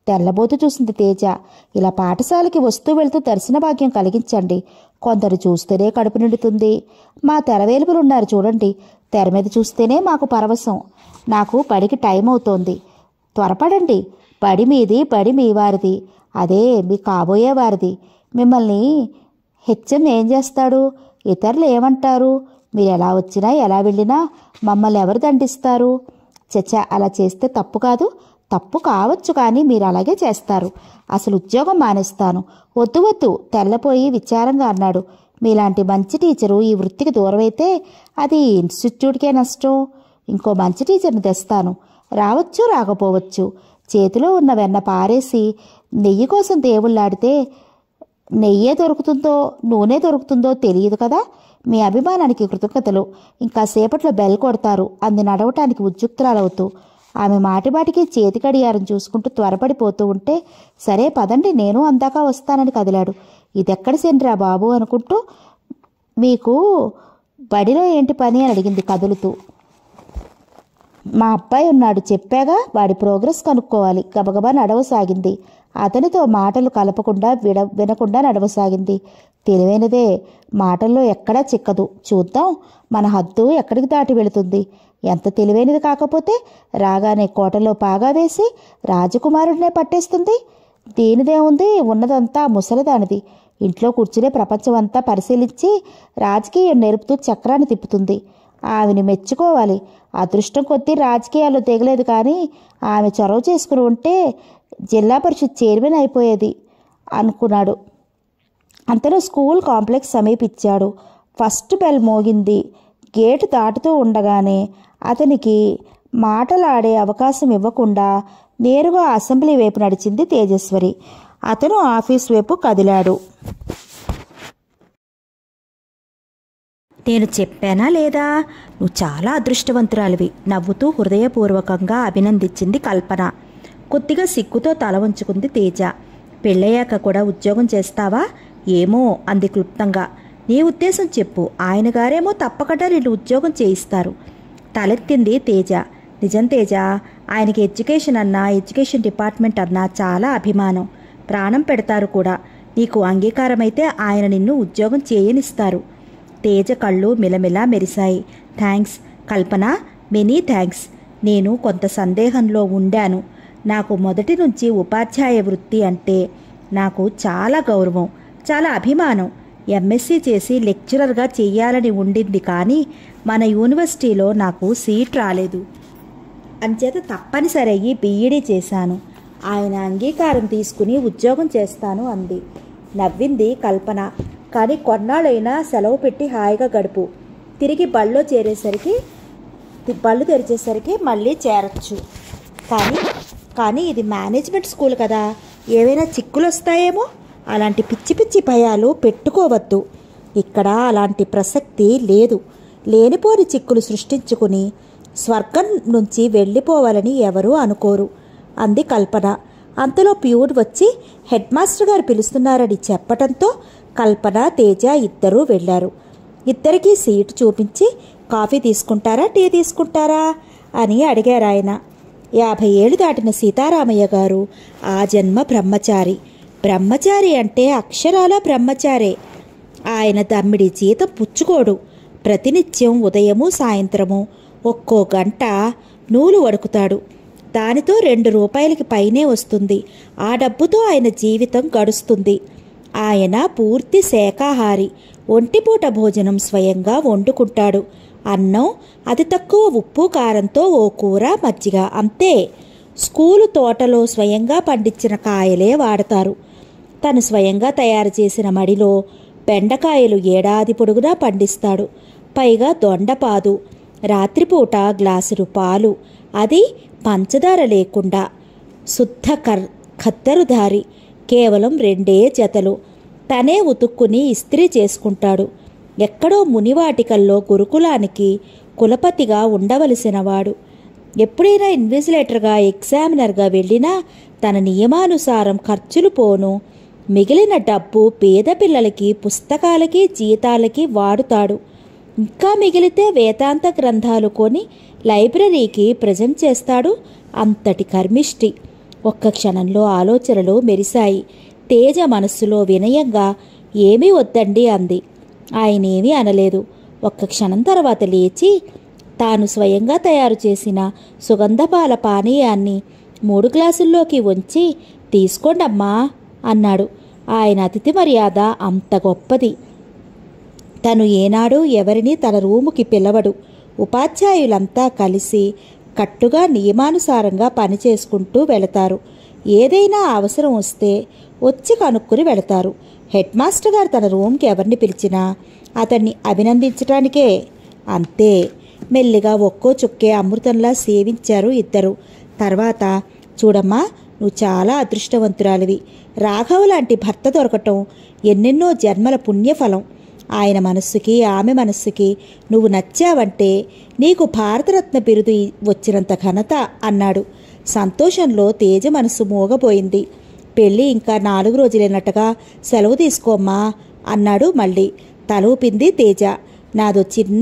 తెల్లబోతు చూసింది తేజ ఇలా పాఠశాలకి వస్తూ వెళ్తూ దర్శన భాగ్యం కలిగించండి కొందరు చూస్తేనే కడుపు నిండుతుంది మా తెరవేలుపులున్నారు చూడండి తెర మీద చూస్తేనే మాకు పరవశం నాకు బడికి టైం అవుతోంది త్వరపడండి బడి మీది బడి మీ వారిది అదే మీ కాబోయే వారిది మిమ్మల్ని హెచ్ఎం ఏం చేస్తాడు ఇతరులు ఏమంటారు మీరు ఎలా వచ్చినా ఎలా వెళ్ళినా మమ్మల్ని ఎవరు దండిస్తారు చచ్చా అలా చేస్తే తప్పు కాదు తప్పు కావచ్చు కానీ మీరు అలాగే చేస్తారు అసలు ఉద్యోగం మానేస్తాను వద్దు వద్దు తెల్లపోయి విచారంగా అన్నాడు మీలాంటి మంచి టీచరు ఈ వృత్తికి దూరమైతే అది ఇన్స్టిట్యూట్కే నష్టం ఇంకో మంచి టీచర్ని తెస్తాను రావచ్చు రాకపోవచ్చు చేతిలో ఉన్న వెన్న పారేసి నెయ్యి కోసం దేవుళ్ళాడితే నెయ్యే దొరుకుతుందో నూనె దొరుకుతుందో తెలియదు కదా మీ అభిమానానికి కృతజ్ఞతలు ఇంకా సేపట్లో బెల్ కొడతారు అంది నడవటానికి ఉద్యుక్తురాలవుతూ ఆమె మాటిమాటికి చేతి కడియారం చూసుకుంటూ త్వరపడిపోతూ ఉంటే సరే పదండి నేను అందాక వస్తానని కదిలాడు ఇదెక్కడి సెంట్రా బాబు అనుకుంటూ మీకు బడిలో ఏంటి పని అని అడిగింది కదులుతూ మా అబ్బాయి ఉన్నాడు చెప్పాగా వాడి ప్రోగ్రెస్ కనుక్కోవాలి గబగబా నడవసాగింది అతనితో మాటలు కలపకుండా విడ వినకుండా నడవసాగింది తెలివైనదే మాటల్లో ఎక్కడా చిక్కదు చూద్దాం మన హద్దు ఎక్కడికి దాటి వెళుతుంది ఎంత తెలివైనది కాకపోతే రాగానే కోటలో పాగా వేసి రాజకుమారుడినే పట్టేస్తుంది దీనిదేముంది ఉన్నదంతా ముసలిదానిది ఇంట్లో కూర్చునే ప్రపంచమంతా పరిశీలించి రాజకీయం నేర్పుతూ చక్రాన్ని తిప్పుతుంది ఆమెను మెచ్చుకోవాలి అదృష్టం కొద్దీ రాజకీయాల్లో తెగలేదు కానీ ఆమె చొరవ చేసుకుని ఉంటే జిల్లా పరిషత్ చైర్మన్ అయిపోయేది అనుకున్నాడు అంతలో స్కూల్ కాంప్లెక్స్ సమీపించాడు ఫస్ట్ బెల్ మోగింది గేటు దాటుతూ ఉండగానే అతనికి మాటలాడే అవకాశం ఇవ్వకుండా నేరుగా అసెంబ్లీ వైపు నడిచింది తేజస్వరి అతను ఆఫీస్ వైపు కదిలాడు నేను చెప్పానా లేదా నువ్వు చాలా అదృష్టవంతురాలివి నవ్వుతూ హృదయపూర్వకంగా అభినందించింది కల్పన కొద్దిగా సిగ్గుతో తల వంచుకుంది తేజ పెళ్ళయ్యాక కూడా ఉద్యోగం చేస్తావా ఏమో అంది క్లుప్తంగా నీ ఉద్దేశం చెప్పు ఆయన గారేమో తప్పకుండా నిన్ను ఉద్యోగం చేయిస్తారు తలెత్తింది తేజ నిజం తేజ ఆయనకి ఎడ్యుకేషన్ అన్నా ఎడ్యుకేషన్ డిపార్ట్మెంట్ అన్నా చాలా అభిమానం ప్రాణం పెడతారు కూడా నీకు అంగీకారమైతే ఆయన నిన్ను ఉద్యోగం చేయనిస్తారు తేజ కళ్ళు మిలమిలా మెరిశాయి థ్యాంక్స్ కల్పన మెనీ థ్యాంక్స్ నేను కొంత సందేహంలో ఉండాను నాకు మొదటి నుంచి ఉపాధ్యాయ వృత్తి అంటే నాకు చాలా గౌరవం చాలా అభిమానం ఎంఎస్సీ చేసి లెక్చరర్గా చెయ్యాలని ఉండింది కానీ మన యూనివర్సిటీలో నాకు సీట్ రాలేదు అంచేత తప్పనిసరి అయ్యి బీఈడీ చేశాను ఆయన అంగీకారం తీసుకుని ఉద్యోగం చేస్తాను అంది నవ్వింది కల్పన కానీ కొన్నాళ్ళైనా సెలవు పెట్టి హాయిగా గడుపు తిరిగి బళ్ళో చేరేసరికి తి- బళ్ళు తెరిచేసరికి మళ్ళీ చేరచ్చు కానీ కానీ ఇది మేనేజ్మెంట్ స్కూల్ కదా ఏవైనా చిక్కులు వస్తాయేమో అలాంటి పిచ్చి పిచ్చి భయాలు పెట్టుకోవద్దు ఇక్కడ అలాంటి ప్రసక్తి లేదు లేనిపోని చిక్కులు సృష్టించుకుని స్వర్గం నుంచి వెళ్ళిపోవాలని ఎవరూ అనుకోరు అంది కల్పన అంతలో ప్యూర్ వచ్చి హెడ్ మాస్టర్ గారు పిలుస్తున్నారని చెప్పటంతో కల్పన తేజ ఇద్దరూ వెళ్ళారు ఇద్దరికీ సీటు చూపించి కాఫీ తీసుకుంటారా టీ తీసుకుంటారా అని అడిగారు ఆయన యాభై ఏళ్ళు దాటిన సీతారామయ్య గారు ఆ జన్మ బ్రహ్మచారి బ్రహ్మచారి అంటే అక్షరాల బ్రహ్మచారే ఆయన దమ్మిడి జీతం పుచ్చుకోడు ప్రతినిత్యం ఉదయము సాయంత్రము ఒక్కో గంట నూలు వడుకుతాడు దానితో రెండు రూపాయలకి పైనే వస్తుంది ఆ డబ్బుతో ఆయన జీవితం గడుస్తుంది ఆయన పూర్తి శాకాహారి ఒంటిపూట భోజనం స్వయంగా వండుకుంటాడు అన్నం అతి తక్కువ ఉప్పు కారంతో ఓ కూర మజ్జిగ అంతే స్కూలు తోటలో స్వయంగా పండించిన కాయలే వాడతారు తను స్వయంగా తయారు చేసిన మడిలో బెండకాయలు ఏడాది పొడుగునా పండిస్తాడు పైగా దొండపాదు రాత్రిపూట గ్లాసులు పాలు అది పంచదార లేకుండా శుద్ధ కర్ ఖద్దరుదారి కేవలం రెండే జతలు తనే ఉతుక్కుని ఇస్త్రీ చేసుకుంటాడు ఎక్కడో మునివాటికల్లో గురుకులానికి కులపతిగా ఉండవలసినవాడు ఎప్పుడైనా ఇన్విజిలేటర్గా ఎగ్జామినర్గా వెళ్ళినా తన నియమానుసారం ఖర్చులు పోను మిగిలిన డబ్బు పేద పిల్లలకి పుస్తకాలకి జీతాలకి వాడుతాడు ఇంకా మిగిలితే వేదాంత గ్రంథాలు కొని లైబ్రరీకి ప్రజెంట్ చేస్తాడు అంతటి కర్మిష్టి ఒక్క క్షణంలో ఆలోచనలు మెరిశాయి తేజ మనస్సులో వినయంగా ఏమీ వద్దండి అంది ఆయనేమీ అనలేదు ఒక్క క్షణం తర్వాత లేచి తాను స్వయంగా తయారు చేసిన సుగంధపాల పానీయాన్ని మూడు గ్లాసుల్లోకి ఉంచి తీసుకోండమ్మా అన్నాడు ఆయన అతిథి మర్యాద అంత గొప్పది తను ఏనాడు ఎవరిని తన రూముకి పిలవడు ఉపాధ్యాయులంతా కలిసి కట్టుగా నియమానుసారంగా పనిచేసుకుంటూ వెళతారు ఏదైనా అవసరం వస్తే వచ్చి కనుక్కుని వెళతారు హెడ్ మాస్టర్ గారు తన రూమ్కి ఎవరిని పిలిచినా అతన్ని అభినందించటానికే అంతే మెల్లిగా ఒక్కో చుక్కే అమృతంలా సేవించారు ఇద్దరు తర్వాత చూడమ్మా నువ్వు చాలా అదృష్టవంతురాలివి రాఘవ లాంటి భర్త దొరకటం ఎన్నెన్నో జన్మల పుణ్యఫలం ఆయన మనస్సుకి ఆమె మనస్సుకి నువ్వు నచ్చావంటే నీకు భారతరత్న బిరుదు వచ్చినంత ఘనత అన్నాడు సంతోషంలో తేజ మనస్సు మోగపోయింది పెళ్ళి ఇంకా నాలుగు రోజులైనట్టుగా సెలవు తీసుకోమ్మా అన్నాడు మళ్ళీ తలూపింది తేజ నాదో చిన్న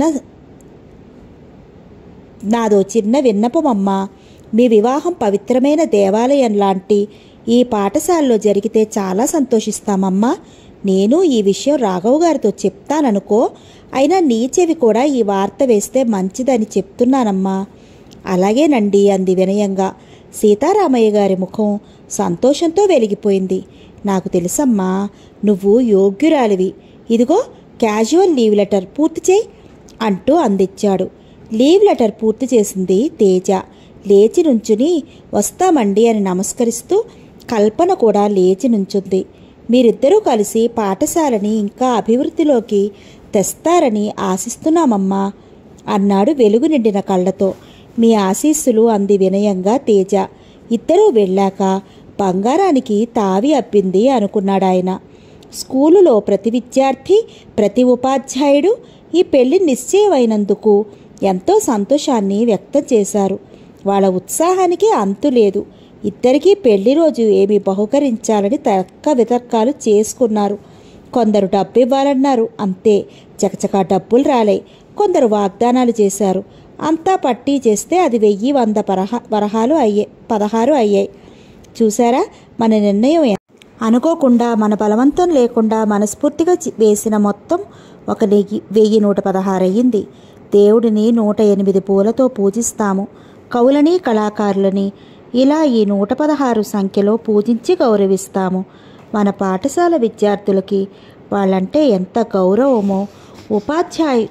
నాదో చిన్న విన్నపమమ్మా మీ వివాహం పవిత్రమైన దేవాలయం లాంటి ఈ పాఠశాలలో జరిగితే చాలా సంతోషిస్తామమ్మా నేను ఈ విషయం రాఘవ్ గారితో చెప్తాననుకో అయినా నీ చెవి కూడా ఈ వార్త వేస్తే మంచిదని చెప్తున్నానమ్మా అలాగేనండి అంది వినయంగా సీతారామయ్య గారి ముఖం సంతోషంతో వెలిగిపోయింది నాకు తెలుసమ్మా నువ్వు యోగ్యురాలివి ఇదిగో క్యాజువల్ లీవ్ లెటర్ పూర్తి చేయి అంటూ అందించాడు లీవ్ లెటర్ పూర్తి చేసింది తేజ లేచి నుంచుని వస్తామండి అని నమస్కరిస్తూ కల్పన కూడా లేచి నుంచుంది మీరిద్దరూ కలిసి పాఠశాలని ఇంకా అభివృద్ధిలోకి తెస్తారని ఆశిస్తున్నామమ్మా అన్నాడు వెలుగు నిండిన కళ్ళతో మీ ఆశీస్సులు అంది వినయంగా తేజ ఇద్దరూ వెళ్ళాక బంగారానికి తావి అబ్బింది అనుకున్నాడాయన స్కూలులో ప్రతి విద్యార్థి ప్రతి ఉపాధ్యాయుడు ఈ పెళ్లి నిశ్చయమైనందుకు ఎంతో సంతోషాన్ని వ్యక్తం చేశారు వాళ్ళ ఉత్సాహానికి అంతు లేదు ఇద్దరికీ పెళ్లి రోజు ఏమి బహుకరించాలని తర్క వితర్కాలు చేసుకున్నారు కొందరు డబ్బు ఇవ్వాలన్నారు అంతే చకచకా డబ్బులు రాలే కొందరు వాగ్దానాలు చేశారు అంతా పట్టీ చేస్తే అది వెయ్యి వంద పరహ వరహాలు అయ్యే పదహారు అయ్యాయి చూసారా మన నిర్ణయం ఎ- అనుకోకుండా మన బలవంతం లేకుండా మనస్ఫూర్తిగా చి- వేసిన మొత్తం ఒక నెయ్యి వెయ్యి నూట పదహారు అయ్యింది దేవుడిని నూట ఎనిమిది పూలతో పూజిస్తాము కవులని కళాకారులని ఇలా ఈ నూట పదహారు సంఖ్యలో పూజించి గౌరవిస్తాము మన పాఠశాల విద్యార్థులకి వాళ్ళంటే ఎంత గౌరవమో ఉపాధ్యాయు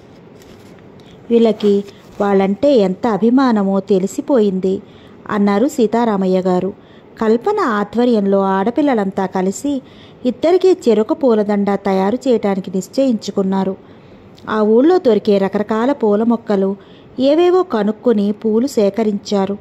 వీళ్ళకి వాళ్ళంటే ఎంత అభిమానమో తెలిసిపోయింది అన్నారు సీతారామయ్య గారు కల్పన ఆధ్వర్యంలో ఆడపిల్లలంతా కలిసి ఇద్దరికీ చెరుకు పూలదండ తయారు చేయడానికి నిశ్చయించుకున్నారు ఆ ఊళ్ళో దొరికే రకరకాల పూల మొక్కలు ఏవేవో కనుక్కొని పూలు సేకరించారు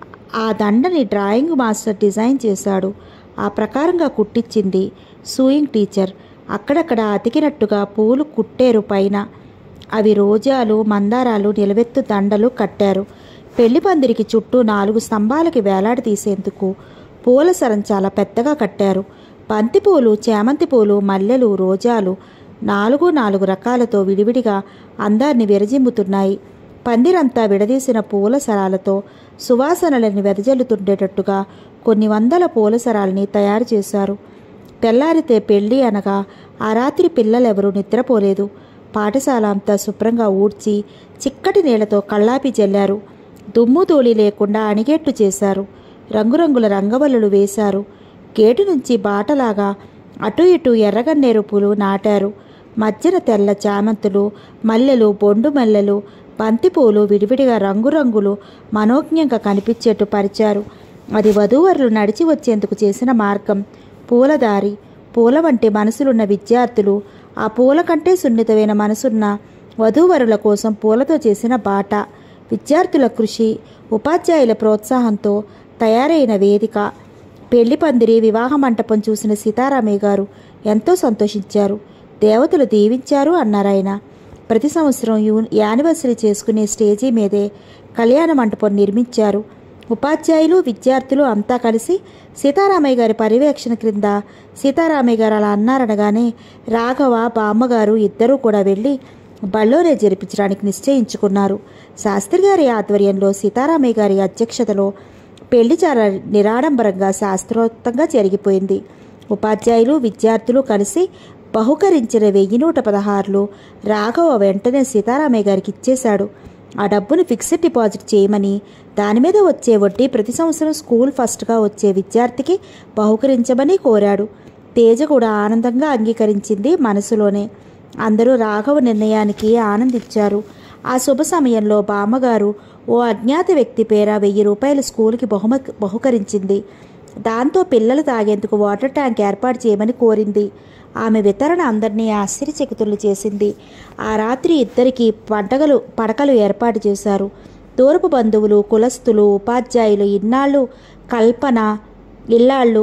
ఆ దండని డ్రాయింగ్ మాస్టర్ డిజైన్ చేశాడు ఆ ప్రకారంగా కుట్టించింది సూయింగ్ టీచర్ అక్కడక్కడ అతికినట్టుగా పూలు కుట్టేరు పైన అవి రోజాలు మందారాలు నిలవెత్తు దండలు కట్టారు పెళ్లి పందిరికి చుట్టూ నాలుగు స్తంభాలకి వేలాడదీసేందుకు పూల సరం చాలా పెద్దగా కట్టారు బంతిపూలు చేమంతి పూలు మల్లెలు రోజాలు నాలుగు నాలుగు రకాలతో విడివిడిగా అందాన్ని విరజిమ్ముతున్నాయి పందిరంతా విడదీసిన పూల సరాలతో సువాసనలని వెదజల్లుతుండేటట్టుగా కొన్ని వందల పూల సరాలని తయారు చేశారు తెల్లారితే పెళ్లి అనగా ఆ రాత్రి పిల్లలెవరూ నిద్రపోలేదు పాఠశాల అంతా శుభ్రంగా ఊడ్చి చిక్కటి నీళ్లతో కళ్ళాపి జల్లారు దుమ్ము ధూళి లేకుండా అణిగేట్టు చేశారు రంగురంగుల రంగవల్లులు వేశారు గేటు నుంచి బాటలాగా అటు ఇటు ఎర్రగన్నేరు పూలు నాటారు మధ్యన తెల్ల చామంతులు మల్లెలు బొండు మల్లెలు బంతిపూలు విడివిడిగా రంగురంగులు మనోజ్ఞంగా కనిపించేట్టు పరిచారు అది వధూవరులు నడిచి వచ్చేందుకు చేసిన మార్గం పూలదారి పూల వంటి మనసులున్న విద్యార్థులు ఆ పూల కంటే సున్నితమైన మనసున్న వధూవరుల కోసం పూలతో చేసిన బాట విద్యార్థుల కృషి ఉపాధ్యాయుల ప్రోత్సాహంతో తయారైన వేదిక పెళ్లి పందిరి వివాహ మంటపం చూసిన సీతారామయ్య గారు ఎంతో సంతోషించారు దేవతలు దీవించారు అన్నారాయన ప్రతి సంవత్సరం యూ యానివర్సరీ చేసుకునే స్టేజీ మీదే కళ్యాణ మంటపం నిర్మించారు ఉపాధ్యాయులు విద్యార్థులు అంతా కలిసి సీతారామయ్య గారి పర్యవేక్షణ క్రింద సీతారామయ్య గారు అలా అన్నారనగానే రాఘవ బామ్మగారు ఇద్దరూ కూడా వెళ్ళి బళ్ళోనే జరిపించడానికి నిశ్చయించుకున్నారు శాస్త్రి గారి ఆధ్వర్యంలో సీతారామయ్య గారి అధ్యక్షతలో పెళ్లి చాలా నిరాడంబరంగా శాస్త్రోక్తంగా జరిగిపోయింది ఉపాధ్యాయులు విద్యార్థులు కలిసి బహుకరించిన వెయ్యి నూట పదహారులు రాఘవ వెంటనే సీతారామయ్య గారికి ఇచ్చేశాడు ఆ డబ్బును ఫిక్స్డ్ డిపాజిట్ చేయమని దాని మీద వచ్చే వడ్డీ ప్రతి సంవత్సరం స్కూల్ ఫస్ట్గా వచ్చే విద్యార్థికి బహుకరించమని కోరాడు తేజ కూడా ఆనందంగా అంగీకరించింది మనసులోనే అందరూ రాఘవ నిర్ణయానికి ఆనందించారు ఆ శుభ సమయంలో బామ్మగారు ఓ అజ్ఞాత వ్యక్తి పేర వెయ్యి రూపాయల స్కూల్కి బహుమ బహుకరించింది దాంతో పిల్లలు తాగేందుకు వాటర్ ట్యాంక్ ఏర్పాటు చేయమని కోరింది ఆమె వితరణ అందరినీ ఆశ్చర్యచకితులు చేసింది ఆ రాత్రి ఇద్దరికి పంటగలు పడకలు ఏర్పాటు చేశారు తూర్పు బంధువులు కులస్తులు ఉపాధ్యాయులు ఇన్నాళ్ళు కల్పన ఇల్లాళ్ళు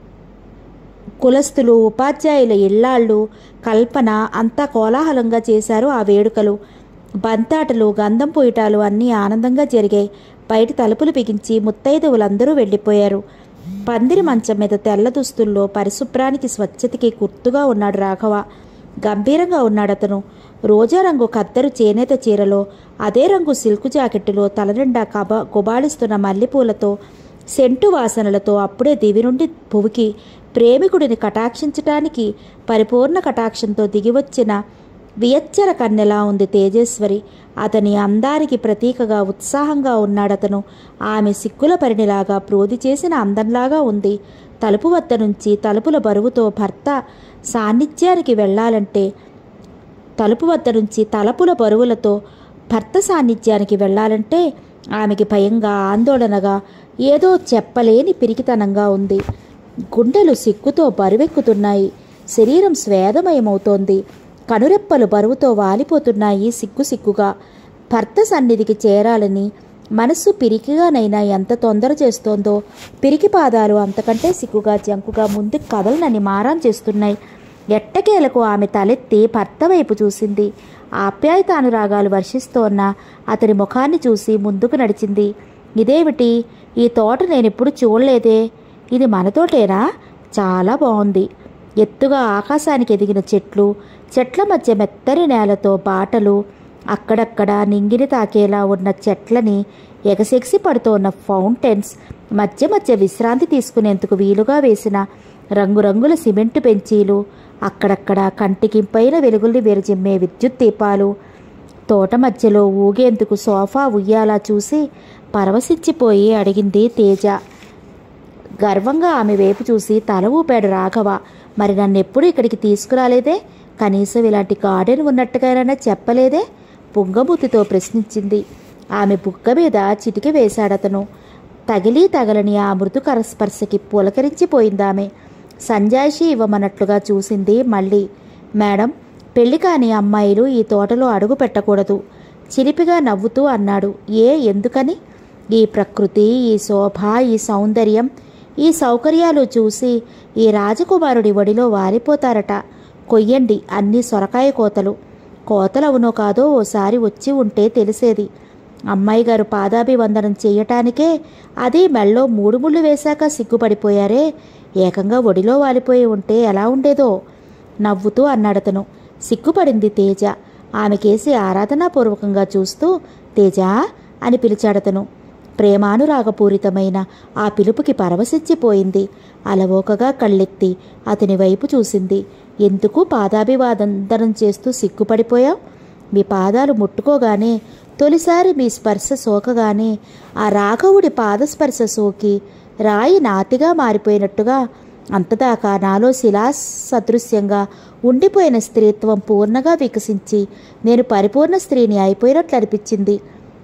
కులస్తులు ఉపాధ్యాయుల ఇళ్లాళ్ళు కల్పన అంతా కోలాహలంగా చేశారు ఆ వేడుకలు బంతాటలు గంధం పూయటాలు అన్నీ ఆనందంగా జరిగాయి బయట తలుపులు బిగించి ముత్తైదువులందరూ వెళ్ళిపోయారు పందిరి మంచం మీద తెల్ల దుస్తుల్లో పరిశుభ్రానికి స్వచ్ఛతకి గుర్తుగా ఉన్నాడు రాఘవ గంభీరంగా ఉన్నాడు అతను రోజా రంగు కద్దరు చేనేత చీరలో అదే రంగు సిల్కు జాకెట్టులో తలనిండా కబ గుబాళిస్తున్న మల్లెపూలతో సెంటు వాసనలతో అప్పుడే దివి నుండి భువికి ప్రేమికుడిని కటాక్షించటానికి పరిపూర్ణ కటాక్షంతో దిగివచ్చిన వియచ్చర కన్నెలా ఉంది తేజేశ్వరి అతని అందానికి ప్రతీకగా ఉత్సాహంగా ఉన్నాడతను ఆమె సిక్కుల పరిణిలాగా ప్రోది చేసిన అందంలాగా ఉంది తలుపు వద్ద నుంచి తలుపుల బరువుతో భర్త సాన్నిధ్యానికి వెళ్ళాలంటే తలుపు వద్ద నుంచి తలపుల బరువులతో భర్త సాన్నిధ్యానికి వెళ్ళాలంటే ఆమెకి భయంగా ఆందోళనగా ఏదో చెప్పలేని పిరికితనంగా ఉంది గుండెలు సిగ్గుతో బరువెక్కుతున్నాయి శరీరం స్వేదమయమవుతోంది కనురెప్పలు బరువుతో వాలిపోతున్నాయి సిగ్గు సిగ్గుగా భర్త సన్నిధికి చేరాలని మనస్సు పిరికిగానైనా ఎంత తొందర చేస్తోందో పిరికి పాదాలు అంతకంటే సిగ్గుగా జంకుగా ముందుకు కదలనని మారాన్ చేస్తున్నాయి ఎట్టకేలకు ఆమె తలెత్తి భర్త వైపు చూసింది ఆప్యాయతానురాగాలు వర్షిస్తోన్న అతని ముఖాన్ని చూసి ముందుకు నడిచింది ఇదేమిటి ఈ తోట నేనెప్పుడు చూడలేదే ఇది మన తోటేనా చాలా బాగుంది ఎత్తుగా ఆకాశానికి ఎదిగిన చెట్లు చెట్ల మధ్య మెత్తని నేలతో బాటలు అక్కడక్కడ నింగిని తాకేలా ఉన్న చెట్లని ఎగసెగసి పడుతోన్న ఫౌంటైన్స్ మధ్య మధ్య విశ్రాంతి తీసుకునేందుకు వీలుగా వేసిన రంగురంగుల సిమెంటు బెంచీలు అక్కడక్కడ కంటికింపైన వెలుగుల్ని విరజిమ్మే విద్యుత్ దీపాలు తోట మధ్యలో ఊగేందుకు సోఫా ఉయ్యాలా చూసి పరవశించిపోయి అడిగింది తేజ గర్వంగా ఆమె వైపు చూసి తల ఊపాడు రాఘవ మరి నన్నెప్పుడు ఇక్కడికి తీసుకురాలేదే కనీసం ఇలాంటి గార్డెన్ ఉన్నట్టుగానైనా చెప్పలేదే పుంగమూతితో ప్రశ్నించింది ఆమె బుక్క మీద చిటికి వేశాడతను తగిలి తగలని ఆ మృదు కరస్పర్శకి పులకరించిపోయిందామె సంజాయిషి ఇవ్వమన్నట్లుగా చూసింది మళ్ళీ మేడం పెళ్లి కాని అమ్మాయిలు ఈ తోటలో అడుగు పెట్టకూడదు చిలిపిగా నవ్వుతూ అన్నాడు ఏ ఎందుకని ఈ ప్రకృతి ఈ శోభ ఈ సౌందర్యం ఈ సౌకర్యాలు చూసి ఈ రాజకుమారుడి ఒడిలో వారిపోతారట కొయ్యండి అన్ని సొరకాయ కోతలు కోతలవునో కాదో ఓసారి వచ్చి ఉంటే తెలిసేది అమ్మాయి గారు పాదాభివందనం చేయటానికే అది మెళ్ళో మూడు ముళ్ళు వేశాక సిగ్గుపడిపోయారే ఏకంగా ఒడిలో వాలిపోయి ఉంటే ఎలా ఉండేదో నవ్వుతూ అన్నాడతను సిగ్గుపడింది తేజ ఆమెకేసి ఆరాధనాపూర్వకంగా చూస్తూ తేజ అని పిలిచాడతను ప్రేమానురాగపూరితమైన ఆ పిలుపుకి పరవశించిపోయింది అలవోకగా కళ్ళెత్తి అతని వైపు చూసింది ఎందుకు పాదాభివాదందనం చేస్తూ సిగ్గుపడిపోయావు మీ పాదాలు ముట్టుకోగానే తొలిసారి మీ స్పర్శ సోకగానే ఆ రాఘవుడి పాదస్పర్శ సోకి రాయి నాతిగా మారిపోయినట్టుగా అంతదాకా నాలో శిలా సదృశ్యంగా ఉండిపోయిన స్త్రీత్వం పూర్ణగా వికసించి నేను పరిపూర్ణ స్త్రీని అయిపోయినట్లు అనిపించింది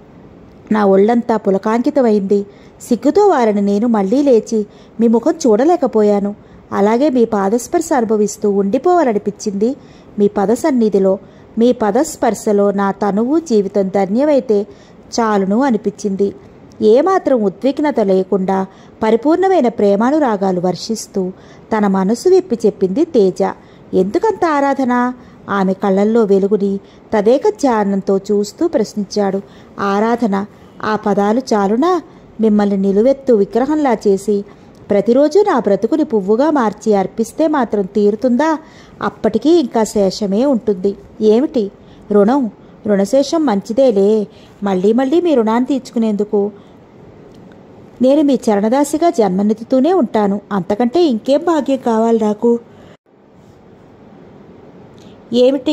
నా ఒళ్ళంతా పులకాంకితమైంది సిగ్గుతో వారిని నేను మళ్ళీ లేచి మీ ముఖం చూడలేకపోయాను అలాగే మీ పాదస్పర్శ అనుభవిస్తూ ఉండిపోవాలనిపించింది మీ పద సన్నిధిలో మీ పదస్పర్శలో నా తనువు జీవితం ధన్యమైతే చాలును అనిపించింది ఏమాత్రం ఉద్విగ్నత లేకుండా పరిపూర్ణమైన ప్రేమానురాగాలు వర్షిస్తూ తన మనసు విప్పి చెప్పింది తేజ ఎందుకంత ఆరాధన ఆమె కళ్ళల్లో వెలుగుని తదేక ధ్యానంతో చూస్తూ ప్రశ్నించాడు ఆరాధన ఆ పదాలు చాలునా మిమ్మల్ని నిలువెత్తు విగ్రహంలా చేసి ప్రతిరోజు నా బ్రతుకుని పువ్వుగా మార్చి అర్పిస్తే మాత్రం తీరుతుందా అప్పటికీ ఇంకా శేషమే ఉంటుంది ఏమిటి రుణం రుణశేషం మంచిదేలే మళ్ళీ మళ్ళీ మీ రుణాన్ని తీర్చుకునేందుకు నేను మీ చరణదాసిగా జన్మనెత్తుతూనే ఉంటాను అంతకంటే ఇంకేం భాగ్యం కావాలి నాకు ఏమిటి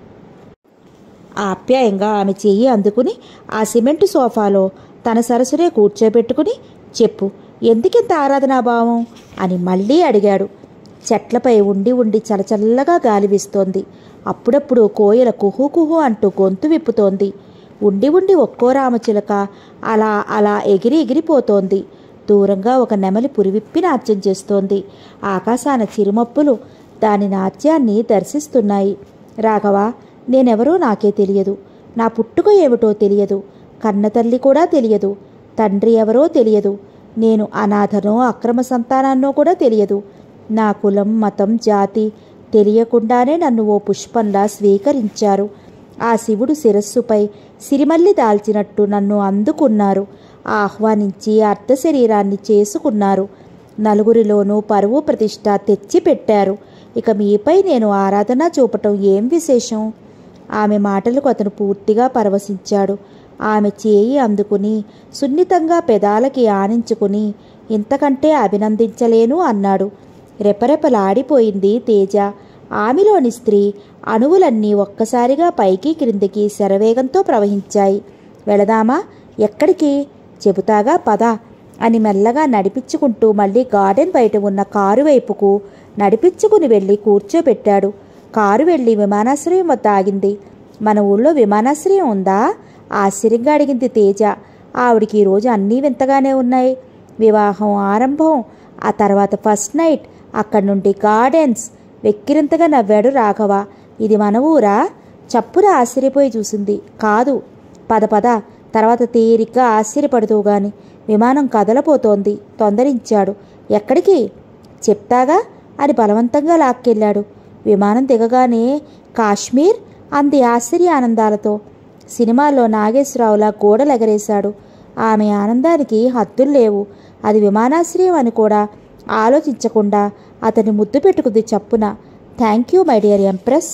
ఆప్యాయంగా ఆమె చెయ్యి అందుకుని ఆ సిమెంటు సోఫాలో తన సరసునే కూర్చోబెట్టుకుని చెప్పు ఎందుకింత ఆరాధనాభావం అని మళ్ళీ అడిగాడు చెట్లపై ఉండి ఉండి చలచల్లగా గాలి వీస్తోంది అప్పుడప్పుడు కోయల కుహు కుహు అంటూ గొంతు విప్పుతోంది ఉండి ఉండి ఒక్కో రామచిలక అలా అలా ఎగిరి ఎగిరిపోతోంది దూరంగా ఒక నెమలి పురివిప్పి నాట్యం చేస్తోంది ఆకాశాన చిరుమప్పులు దాని నాట్యాన్ని దర్శిస్తున్నాయి రాఘవ నేనెవరో నాకే తెలియదు నా పుట్టుక ఏమిటో తెలియదు కన్నతల్లి కూడా తెలియదు తండ్రి ఎవరో తెలియదు నేను అనాథనో అక్రమ సంతానాన్నో కూడా తెలియదు నా కులం మతం జాతి తెలియకుండానే నన్ను ఓ పుష్పంలా స్వీకరించారు ఆ శివుడు శిరస్సుపై సిరిమల్లి దాల్చినట్టు నన్ను అందుకున్నారు ఆహ్వానించి అర్ధ శరీరాన్ని చేసుకున్నారు నలుగురిలోనూ పరువు ప్రతిష్ట తెచ్చి పెట్టారు ఇక మీపై నేను ఆరాధన చూపటం ఏం విశేషం ఆమె మాటలకు అతను పూర్తిగా పరవశించాడు ఆమె చేయి అందుకుని సున్నితంగా పెదాలకి ఆనించుకుని ఇంతకంటే అభినందించలేను అన్నాడు రెపరెపలాడిపోయింది తేజ ఆమెలోని స్త్రీ అణువులన్నీ ఒక్కసారిగా పైకి క్రిందికి శరవేగంతో ప్రవహించాయి వెళదామా ఎక్కడికి చెబుతాగా పద అని మెల్లగా నడిపించుకుంటూ మళ్ళీ గార్డెన్ బయట ఉన్న కారు వైపుకు నడిపించుకుని వెళ్ళి కూర్చోబెట్టాడు కారు వెళ్ళి విమానాశ్రయం వద్ద ఆగింది మన ఊళ్ళో విమానాశ్రయం ఉందా ఆశ్చర్యంగా అడిగింది తేజ ఆవిడికి ఈరోజు అన్నీ వింతగానే ఉన్నాయి వివాహం ఆరంభం ఆ తర్వాత ఫస్ట్ నైట్ అక్కడి నుండి గార్డెన్స్ వెక్కిరింతగా నవ్వాడు రాఘవ ఇది మన ఊరా చప్పున ఆశ్చర్యపోయి చూసింది కాదు పద పద తర్వాత తీరిగ్గా ఆశ్చర్యపడుతూ గాని విమానం కదలపోతోంది తొందరించాడు ఎక్కడికి చెప్తాగా అని బలవంతంగా లాక్కెళ్ళాడు విమానం దిగగానే కాశ్మీర్ అంది ఆశ్చర్య ఆనందాలతో సినిమాలో నాగేశ్వరరావులా గోడలెగరేశాడు ఆమె ఆనందానికి హద్దులు లేవు అది విమానాశ్రయం అని కూడా ఆలోచించకుండా అతన్ని ముద్దు పెట్టుకుంది చప్పున thank you my dear empress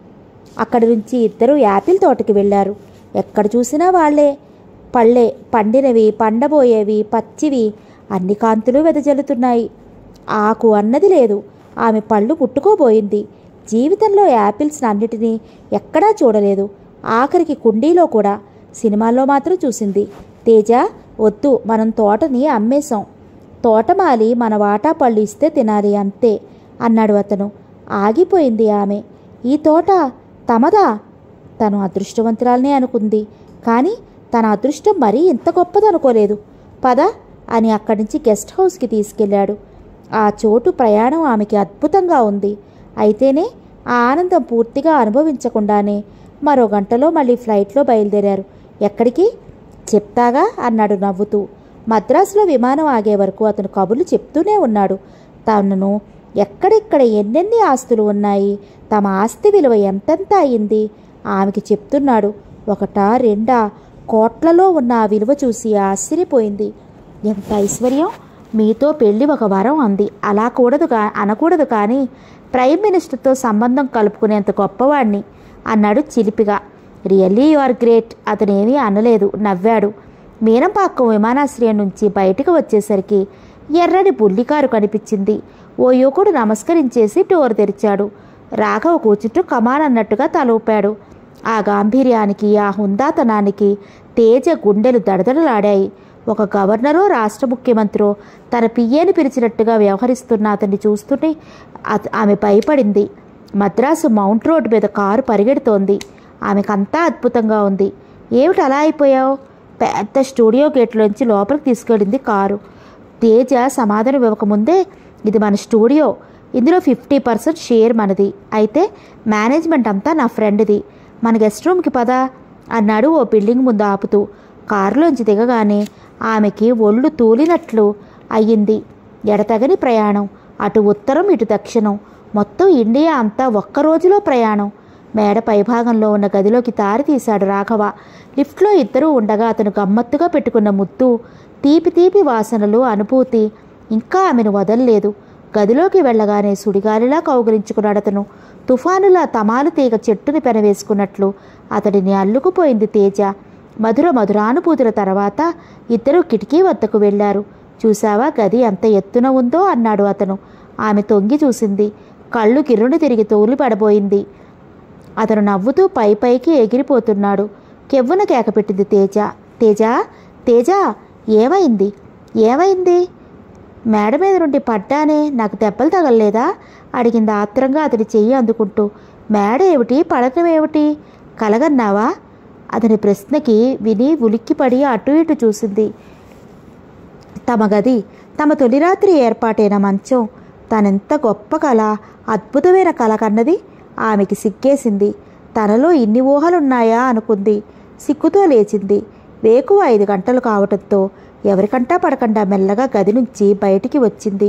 అక్కడి నుంచి ఇద్దరు యాపిల్ తోటకి వెళ్ళారు ఎక్కడ చూసినా వాళ్లే పళ్ళే పండినవి పండబోయేవి పచ్చివి అన్ని కాంతులు వెదజల్లుతున్నాయి ఆకు అన్నది లేదు ఆమె పళ్ళు పుట్టుకోబోయింది జీవితంలో యాపిల్స్ అన్నిటినీ ఎక్కడా చూడలేదు ఆఖరికి కుండీలో కూడా సినిమాల్లో మాత్రం చూసింది తేజ వద్దు మనం తోటని అమ్మేశాం తోటమాలి మన వాటా పళ్ళు ఇస్తే తినాలి అంతే అన్నాడు అతను ఆగిపోయింది ఆమె ఈ తోట తమదా తను అదృష్టవంతురాలనే అనుకుంది కానీ తన అదృష్టం మరీ ఇంత గొప్పదనుకోలేదు పద అని అక్కడి నుంచి గెస్ట్ హౌస్కి తీసుకెళ్ళాడు ఆ చోటు ప్రయాణం ఆమెకి అద్భుతంగా ఉంది అయితేనే ఆ ఆనందం పూర్తిగా అనుభవించకుండానే మరో గంటలో మళ్ళీ ఫ్లైట్లో బయలుదేరారు ఎక్కడికి చెప్తాగా అన్నాడు నవ్వుతూ మద్రాసులో విమానం ఆగే వరకు అతను కబుర్లు చెప్తూనే ఉన్నాడు తనను ఎక్కడెక్కడ ఎన్నెన్ని ఆస్తులు ఉన్నాయి తమ ఆస్తి విలువ ఎంతెంత అయింది ఆమెకి చెప్తున్నాడు ఒకటా రెండా కోట్లలో ఉన్న ఆ విలువ చూసి ఆశ్చర్యపోయింది ఎంత ఐశ్వర్యం మీతో పెళ్లి ఒక వరం అంది అలా కూడదు కా అనకూడదు కానీ ప్రైమ్ మినిస్టర్తో సంబంధం కలుపుకునేంత గొప్పవాణ్ణి అన్నాడు చిలిపిగా రియల్లీ యు ఆర్ గ్రేట్ అతనేమీ అనలేదు నవ్వాడు మీనంపాక్కం విమానాశ్రయం నుంచి బయటకు వచ్చేసరికి ఎర్రని బుల్లికారు కనిపించింది ఓ యువకుడు నమస్కరించేసి డోర్ తెరిచాడు రాఘవ కూర్చుంటూ కమాన్ అన్నట్టుగా తల ఊపాడు ఆ గాంభీర్యానికి ఆ హుందాతనానికి తేజ గుండెలు దడదడలాడాయి ఒక గవర్నరో రాష్ట్ర ముఖ్యమంత్రో తన పియ్యేని పిలిచినట్టుగా వ్యవహరిస్తున్న అతన్ని చూస్తుంటే అత- ఆమె భయపడింది మద్రాసు మౌంట్ రోడ్ మీద కారు పరిగెడుతోంది ఆమెకంతా అద్భుతంగా ఉంది ఏమిటి అలా అయిపోయావు పెద్ద స్టూడియో గేట్లోంచి లోపలికి తీసుకెళ్ళింది కారు తేజ సమాధానం ఇవ్వకముందే ఇది మన స్టూడియో ఇందులో ఫిఫ్టీ పర్సెంట్ షేర్ మనది అయితే మేనేజ్మెంట్ అంతా నా ఫ్రెండ్ది మన గెస్ట్ రూమ్కి పదా అన్నాడు ఓ బిల్డింగ్ ముందు ఆపుతూ కారులోంచి దిగగానే ఆమెకి ఒళ్ళు తూలినట్లు అయ్యింది ఎడతగని ప్రయాణం అటు ఉత్తరం ఇటు దక్షిణం మొత్తం ఇండియా అంతా ఒక్క రోజులో ప్రయాణం మేడ పైభాగంలో ఉన్న గదిలోకి తారి తీశాడు రాఘవ లిఫ్ట్లో ఇద్దరూ ఉండగా అతను గమ్మత్తుగా పెట్టుకున్న ముద్దు తీపి తీపి వాసనలు అనుభూతి ఇంకా ఆమెను వదల్లేదు గదిలోకి వెళ్ళగానే సుడిగాలిలా కౌగిలించుకున్నాడు అతను తుఫానులా తమాలు తీగ చెట్టుని పెనవేసుకున్నట్లు అతడిని అల్లుకుపోయింది తేజ మధుర మధురానుభూతుల తర్వాత ఇద్దరూ కిటికీ వద్దకు వెళ్ళారు చూసావా గది ఎంత ఎత్తున ఉందో అన్నాడు అతను ఆమె తొంగి చూసింది కళ్ళు కిర్రుని తిరిగి తోలి పడబోయింది అతను నవ్వుతూ పై పైకి ఎగిరిపోతున్నాడు కెవ్వున కేకపెట్టింది తేజ తేజ తేజ ఏమైంది ఏమైంది మేడ మీద నుండి పడ్డానే నాకు దెబ్బలు తగలలేదా అడిగింది ఆత్రంగా అతడి చెయ్యి అందుకుంటూ మేడ ఏమిటి పడటం ఏమిటి కలగన్నావా అతని ప్రశ్నకి విని ఉలిక్కిపడి అటు ఇటు చూసింది తమ గది తమ తొలి రాత్రి ఏర్పాటైన మంచం తనెంత గొప్ప కళ అద్భుతమైన కళ కన్నది ఆమెకి సిగ్గేసింది తనలో ఇన్ని ఊహలున్నాయా అనుకుంది సిగ్గుతో లేచింది వేకువ ఐదు గంటలు కావటంతో ఎవరికంటా పడకుండా మెల్లగా గది నుంచి బయటికి వచ్చింది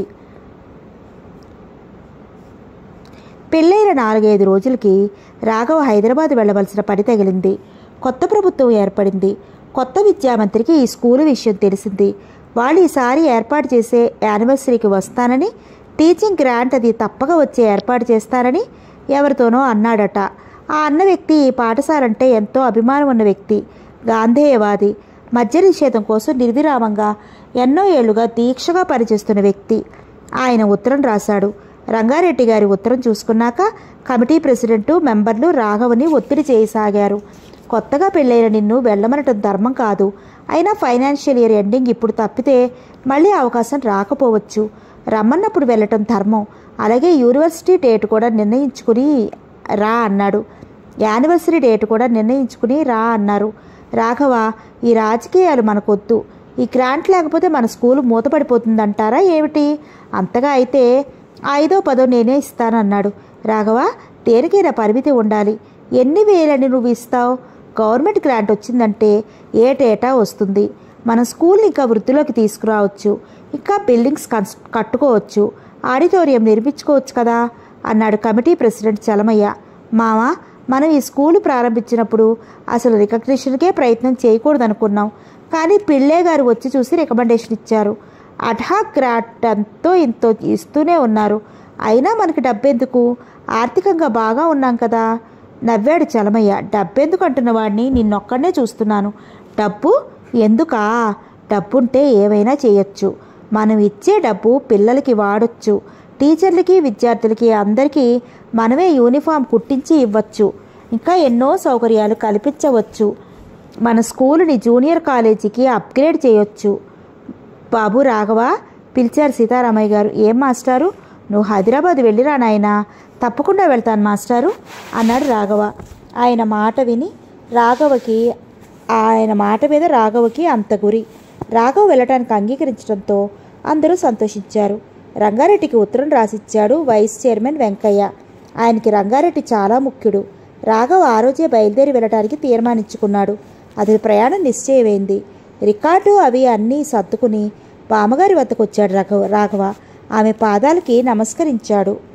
పెళ్ళైన నాలుగైదు రోజులకి రాఘవ హైదరాబాద్ వెళ్ళవలసిన పని తగిలింది కొత్త ప్రభుత్వం ఏర్పడింది కొత్త విద్యామంత్రికి ఈ స్కూలు విషయం తెలిసింది వాళ్ళు ఈసారి ఏర్పాటు చేసే యానివర్సరీకి వస్తానని టీచింగ్ గ్రాంట్ అది తప్పక వచ్చి ఏర్పాటు చేస్తానని ఎవరితోనో అన్నాడట ఆ అన్న వ్యక్తి ఈ పాఠశాలంటే ఎంతో అభిమానం ఉన్న వ్యక్తి గాంధేయవాది మద్య నిషేధం కోసం నిర్విరామంగా ఎన్నో ఏళ్లుగా దీక్షగా పనిచేస్తున్న వ్యక్తి ఆయన ఉత్తరం రాశాడు రంగారెడ్డి గారి ఉత్తరం చూసుకున్నాక కమిటీ ప్రెసిడెంటు మెంబర్లు రాఘవని ఒత్తిడి చేయసాగారు కొత్తగా పెళ్ళైన నిన్ను వెళ్ళమనటం ధర్మం కాదు అయినా ఫైనాన్షియల్ ఇయర్ ఎండింగ్ ఇప్పుడు తప్పితే మళ్ళీ అవకాశం రాకపోవచ్చు రమ్మన్నప్పుడు వెళ్ళటం ధర్మం అలాగే యూనివర్సిటీ డేట్ కూడా నిర్ణయించుకుని రా అన్నాడు యానివర్సరీ డేట్ కూడా నిర్ణయించుకుని రా అన్నారు రాఘవ ఈ రాజకీయాలు మనకొద్దు ఈ గ్రాంట్ లేకపోతే మన స్కూలు మూతపడిపోతుందంటారా ఏమిటి అంతగా అయితే ఐదో పదో నేనే ఇస్తానన్నాడు రాఘవ దేనికైనా పరిమితి ఉండాలి ఎన్ని వేలని నువ్వు ఇస్తావు గవర్నమెంట్ గ్రాంట్ వచ్చిందంటే ఏటేటా వస్తుంది మన స్కూల్ని ఇంకా వృద్ధిలోకి తీసుకురావచ్చు ఇంకా బిల్డింగ్స్ కన్స్ కట్టుకోవచ్చు ఆడిటోరియం నిర్మించుకోవచ్చు కదా అన్నాడు కమిటీ ప్రెసిడెంట్ చలమయ్య మామ మనం ఈ స్కూలు ప్రారంభించినప్పుడు అసలు రికగ్నిషన్కే ప్రయత్నం చేయకూడదనుకున్నాం కానీ పిళ్ళే గారు వచ్చి చూసి రికమెండేషన్ ఇచ్చారు అడ్హాక్ గ్రాంట్ అంతో ఇంతో ఇస్తూనే ఉన్నారు అయినా మనకి డబ్బెందుకు ఆర్థికంగా బాగా ఉన్నాం కదా నవ్వాడు చలమయ్య డబ్బెందుకు అంటున్న వాడిని నిన్నొక్కడనే చూస్తున్నాను డబ్బు ఎందుకా డబ్బుంటే ఏమైనా చేయొచ్చు మనం ఇచ్చే డబ్బు పిల్లలకి వాడొచ్చు టీచర్లకి విద్యార్థులకి అందరికీ మనమే యూనిఫామ్ కుట్టించి ఇవ్వచ్చు ఇంకా ఎన్నో సౌకర్యాలు కల్పించవచ్చు మన స్కూలుని జూనియర్ కాలేజీకి అప్గ్రేడ్ చేయొచ్చు బాబు రాఘవ పిలిచారు సీతారామయ్య గారు ఏం మాస్టారు నువ్వు హైదరాబాద్ వెళ్ళిరా నాయనా తప్పకుండా వెళ్తాను మాస్టారు అన్నాడు రాఘవ ఆయన మాట విని రాఘవకి ఆయన మాట మీద రాఘవకి అంత గురి రాఘవ వెళ్ళటానికి అంగీకరించడంతో అందరూ సంతోషించారు రంగారెడ్డికి ఉత్తరం రాసిచ్చాడు వైస్ చైర్మన్ వెంకయ్య ఆయనకి రంగారెడ్డి చాలా ముఖ్యుడు రాఘవ ఆ రోజే బయలుదేరి వెళ్ళటానికి తీర్మానించుకున్నాడు అతని ప్రయాణం నిశ్చయమైంది రికార్డు అవి అన్నీ సర్దుకుని బామ్మగారి వద్దకు వచ్చాడు రాఘవ రాఘవ ఆమె పాదాలకి నమస్కరించాడు